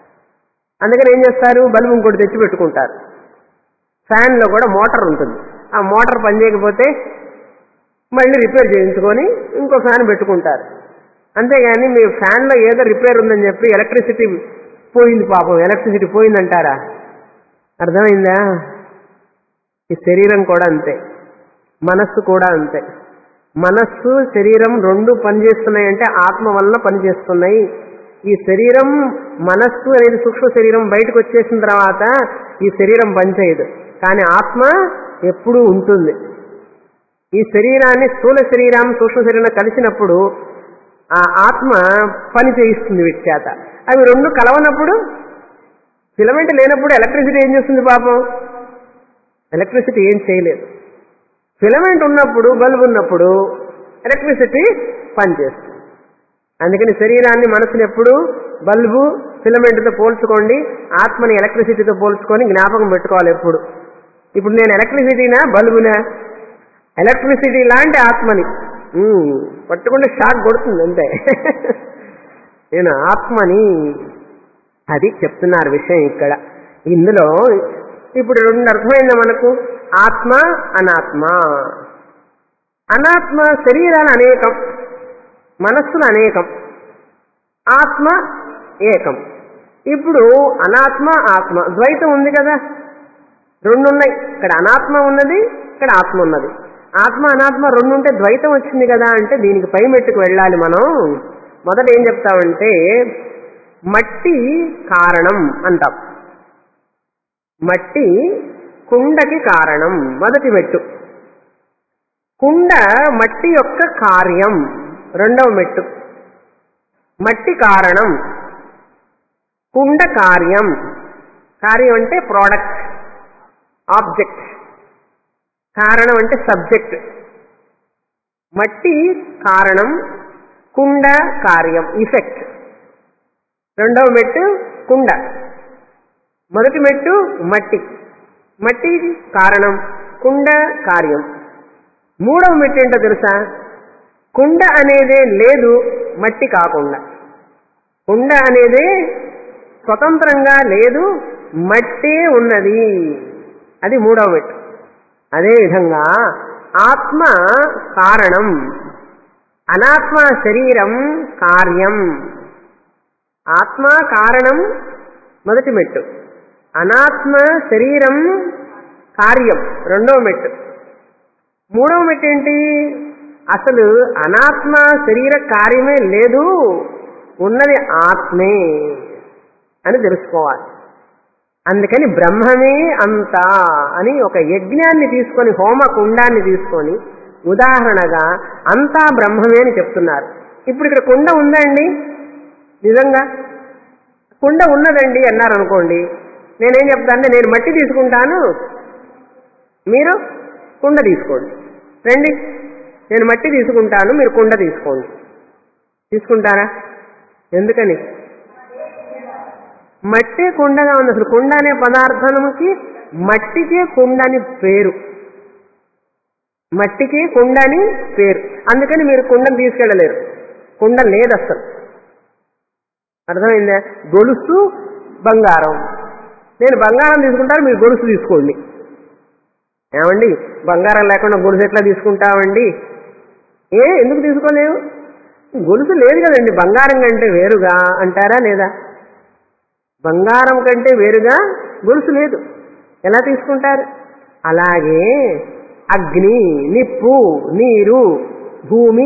అందుకని ఏం చేస్తారు బల్బు ఇంకోటి తెచ్చి పెట్టుకుంటారు ఫ్యాన్లో కూడా మోటార్ ఉంటుంది ఆ మోటార్ పనిచేయకపోతే మళ్ళీ రిపేర్ చేయించుకొని ఇంకో ఫ్యాన్ పెట్టుకుంటారు అంతేగాని మీ ఫ్యాన్లో ఏదో రిపేర్ ఉందని చెప్పి ఎలక్ట్రిసిటీ పోయింది పాపం ఎలక్ట్రిసిటీ పోయిందంటారా అర్థమైందా ఈ శరీరం కూడా అంతే మనస్సు కూడా అంతే మనస్సు శరీరం రెండు పనిచేస్తున్నాయంటే ఆత్మ వలన పనిచేస్తున్నాయి ఈ శరీరం మనస్సు అనేది సూక్ష్మ శరీరం బయటకు వచ్చేసిన తర్వాత ఈ శరీరం పనిచేయదు కానీ ఆత్మ ఎప్పుడూ ఉంటుంది ఈ శరీరాన్ని స్థూల శరీరం సూక్ష్మ శరీరం కలిసినప్పుడు ఆ ఆత్మ పని చేయిస్తుంది వీటి చేత అవి రెండు కలవనప్పుడు ఫిలమెంట్ లేనప్పుడు ఎలక్ట్రిసిటీ ఏం చేస్తుంది పాపం ఎలక్ట్రిసిటీ ఏం చేయలేదు ఫిలమెంట్ ఉన్నప్పుడు బల్బ్ ఉన్నప్పుడు ఎలక్ట్రిసిటీ పనిచేస్తుంది అందుకని శరీరాన్ని మనసుని ఎప్పుడు బల్బు ఫిలమెంట్తో పోల్చుకోండి ఆత్మని ఎలక్ట్రిసిటీతో పోల్చుకొని జ్ఞాపకం పెట్టుకోవాలి ఎప్పుడు ఇప్పుడు నేను ఎలక్ట్రిసిటీనా బల్బునా ఎలక్ట్రిసిటీ లాంటి ఆత్మని ఉమ్, పట్టుకుంటే షాక్ కొడుతుంది అంతే నేను ఆత్మని అది చెప్తున్నారు విషయం ఇక్కడ ఇందులో ఇప్పుడు రెండు అర్థమైందా మనకు ఆత్మ అనాత్మ అనాత్మ శరీరాలు అనేకం మనస్సులు అనేకం ఆత్మ ఏకం ఇప్పుడు అనాత్మ ఆత్మ ద్వైతం ఉంది కదా రెండు ఉన్నాయి ఇక్కడ అనాత్మ ఉన్నది ఇక్కడ ఆత్మ ఉన్నది ఆత్మ అనాత్మ రెండు ఉంటే ద్వైతం వచ్చింది కదా అంటే దీనికి పై మెట్టుకు వెళ్ళాలి మనం మొదట ఏం చెప్తామంటే మట్టి కారణం అంటాం మట్టి కుండకి కారణం మొదటి మెట్టు కుండ మట్టి యొక్క కార్యం రెండవ మెట్టు మట్టి కారణం కుండ కార్యం కార్యం అంటే ప్రోడక్ట్ ఆబ్జెక్ట్ కారణం అంటే సబ్జెక్ట్ మట్టి కారణం కుండ కార్యం ఇఫెక్ట్ రెండవ మెట్టు కుండ మొదటి మెట్టు మట్టి మట్టి కారణం కుండ కార్యం మూడవ మెట్టు ఏంటో తెలుసా కుండ అనేదే లేదు మట్టి కాకుండా కుండ అనేదే స్వతంత్రంగా లేదు మట్టే ఉన్నది అది మూడవ మెట్టు అదేవిధంగా ఆత్మ కారణం అనాత్మ శరీరం కార్యం ఆత్మ కారణం మొదటి మెట్టు అనాత్మ శరీరం కార్యం రెండవ మెట్టు మూడవ మెట్టు ఏంటి అసలు అనాత్మ శరీర కార్యమే లేదు ఉన్నది ఆత్మే అని తెలుసుకోవాలి అందుకని బ్రహ్మమే అంతా అని ఒక యజ్ఞాన్ని తీసుకొని హోమ కుండాన్ని తీసుకొని ఉదాహరణగా అంతా బ్రహ్మమే అని చెప్తున్నారు ఇప్పుడు ఇక్కడ కుండ ఉందండి నిజంగా కుండ ఉన్నదండి అన్నారు అనుకోండి నేనేం చెప్తానంటే నేను మట్టి తీసుకుంటాను మీరు కుండ తీసుకోండి రండి నేను మట్టి తీసుకుంటాను మీరు కుండ తీసుకోండి తీసుకుంటారా ఎందుకని మట్టి కుండగా ఉంది అసలు కుండ అనే పదార్థముకి మట్టికే కుండ అని పేరు మట్టికి కుండ అని పేరు అందుకని మీరు కుండను తీసుకెళ్ళలేరు కుండ లేదు అసలు అర్థమైందా గొలుసు బంగారం నేను బంగారం తీసుకుంటాను మీరు గొలుసు తీసుకోండి ఏమండి బంగారం లేకుండా గొలుసు ఎట్లా తీసుకుంటామండి ఏ ఎందుకు తీసుకోలేవు గొలుసు లేదు కదండి బంగారం కంటే వేరుగా అంటారా లేదా బంగారం కంటే వేరుగా గొలుసు లేదు ఎలా తీసుకుంటారు అలాగే అగ్ని నిప్పు నీరు భూమి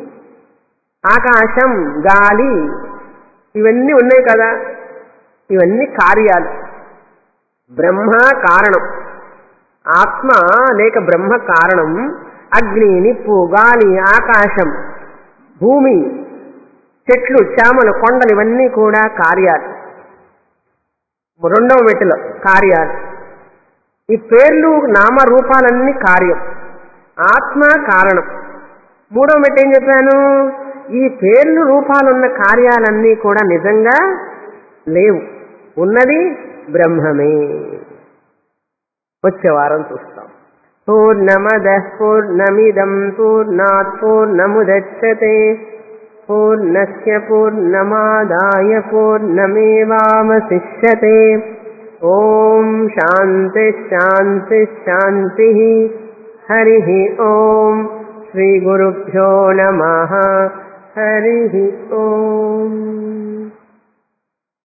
ఆకాశం గాలి ఇవన్నీ ఉన్నాయి కదా ఇవన్నీ కార్యాలు బ్రహ్మ కారణం ఆత్మ లేక బ్రహ్మ కారణం అగ్ని నిప్పు గాలి ఆకాశం భూమి చెట్లు చామలు కొండలు ఇవన్నీ కూడా కార్యాలు రెండవ మెట్టులో కార్యాలు ఈ పేర్లు నామరూపాలన్నీ కార్యం ఆత్మ కారణం మూడవ మెట్టు ఏం చెప్పాను ఈ పేర్లు రూపాలున్న కార్యాలన్నీ కూడా నిజంగా లేవు ఉన్నది బ్రహ్మమే వచ్చే వారం చూస్తాం పూర్ణమద పూర్ణమిదం పూర్ణాత్ పూర్ణముదచ్చతే పూర్ణస్య పూర్ణమాదాయ పూర్ణమేవావశిష్యతే ఓం శాంతి శాంతి శాంతి హరి ఓం శ్రీ గురుభ్యో నమ హరి ఓం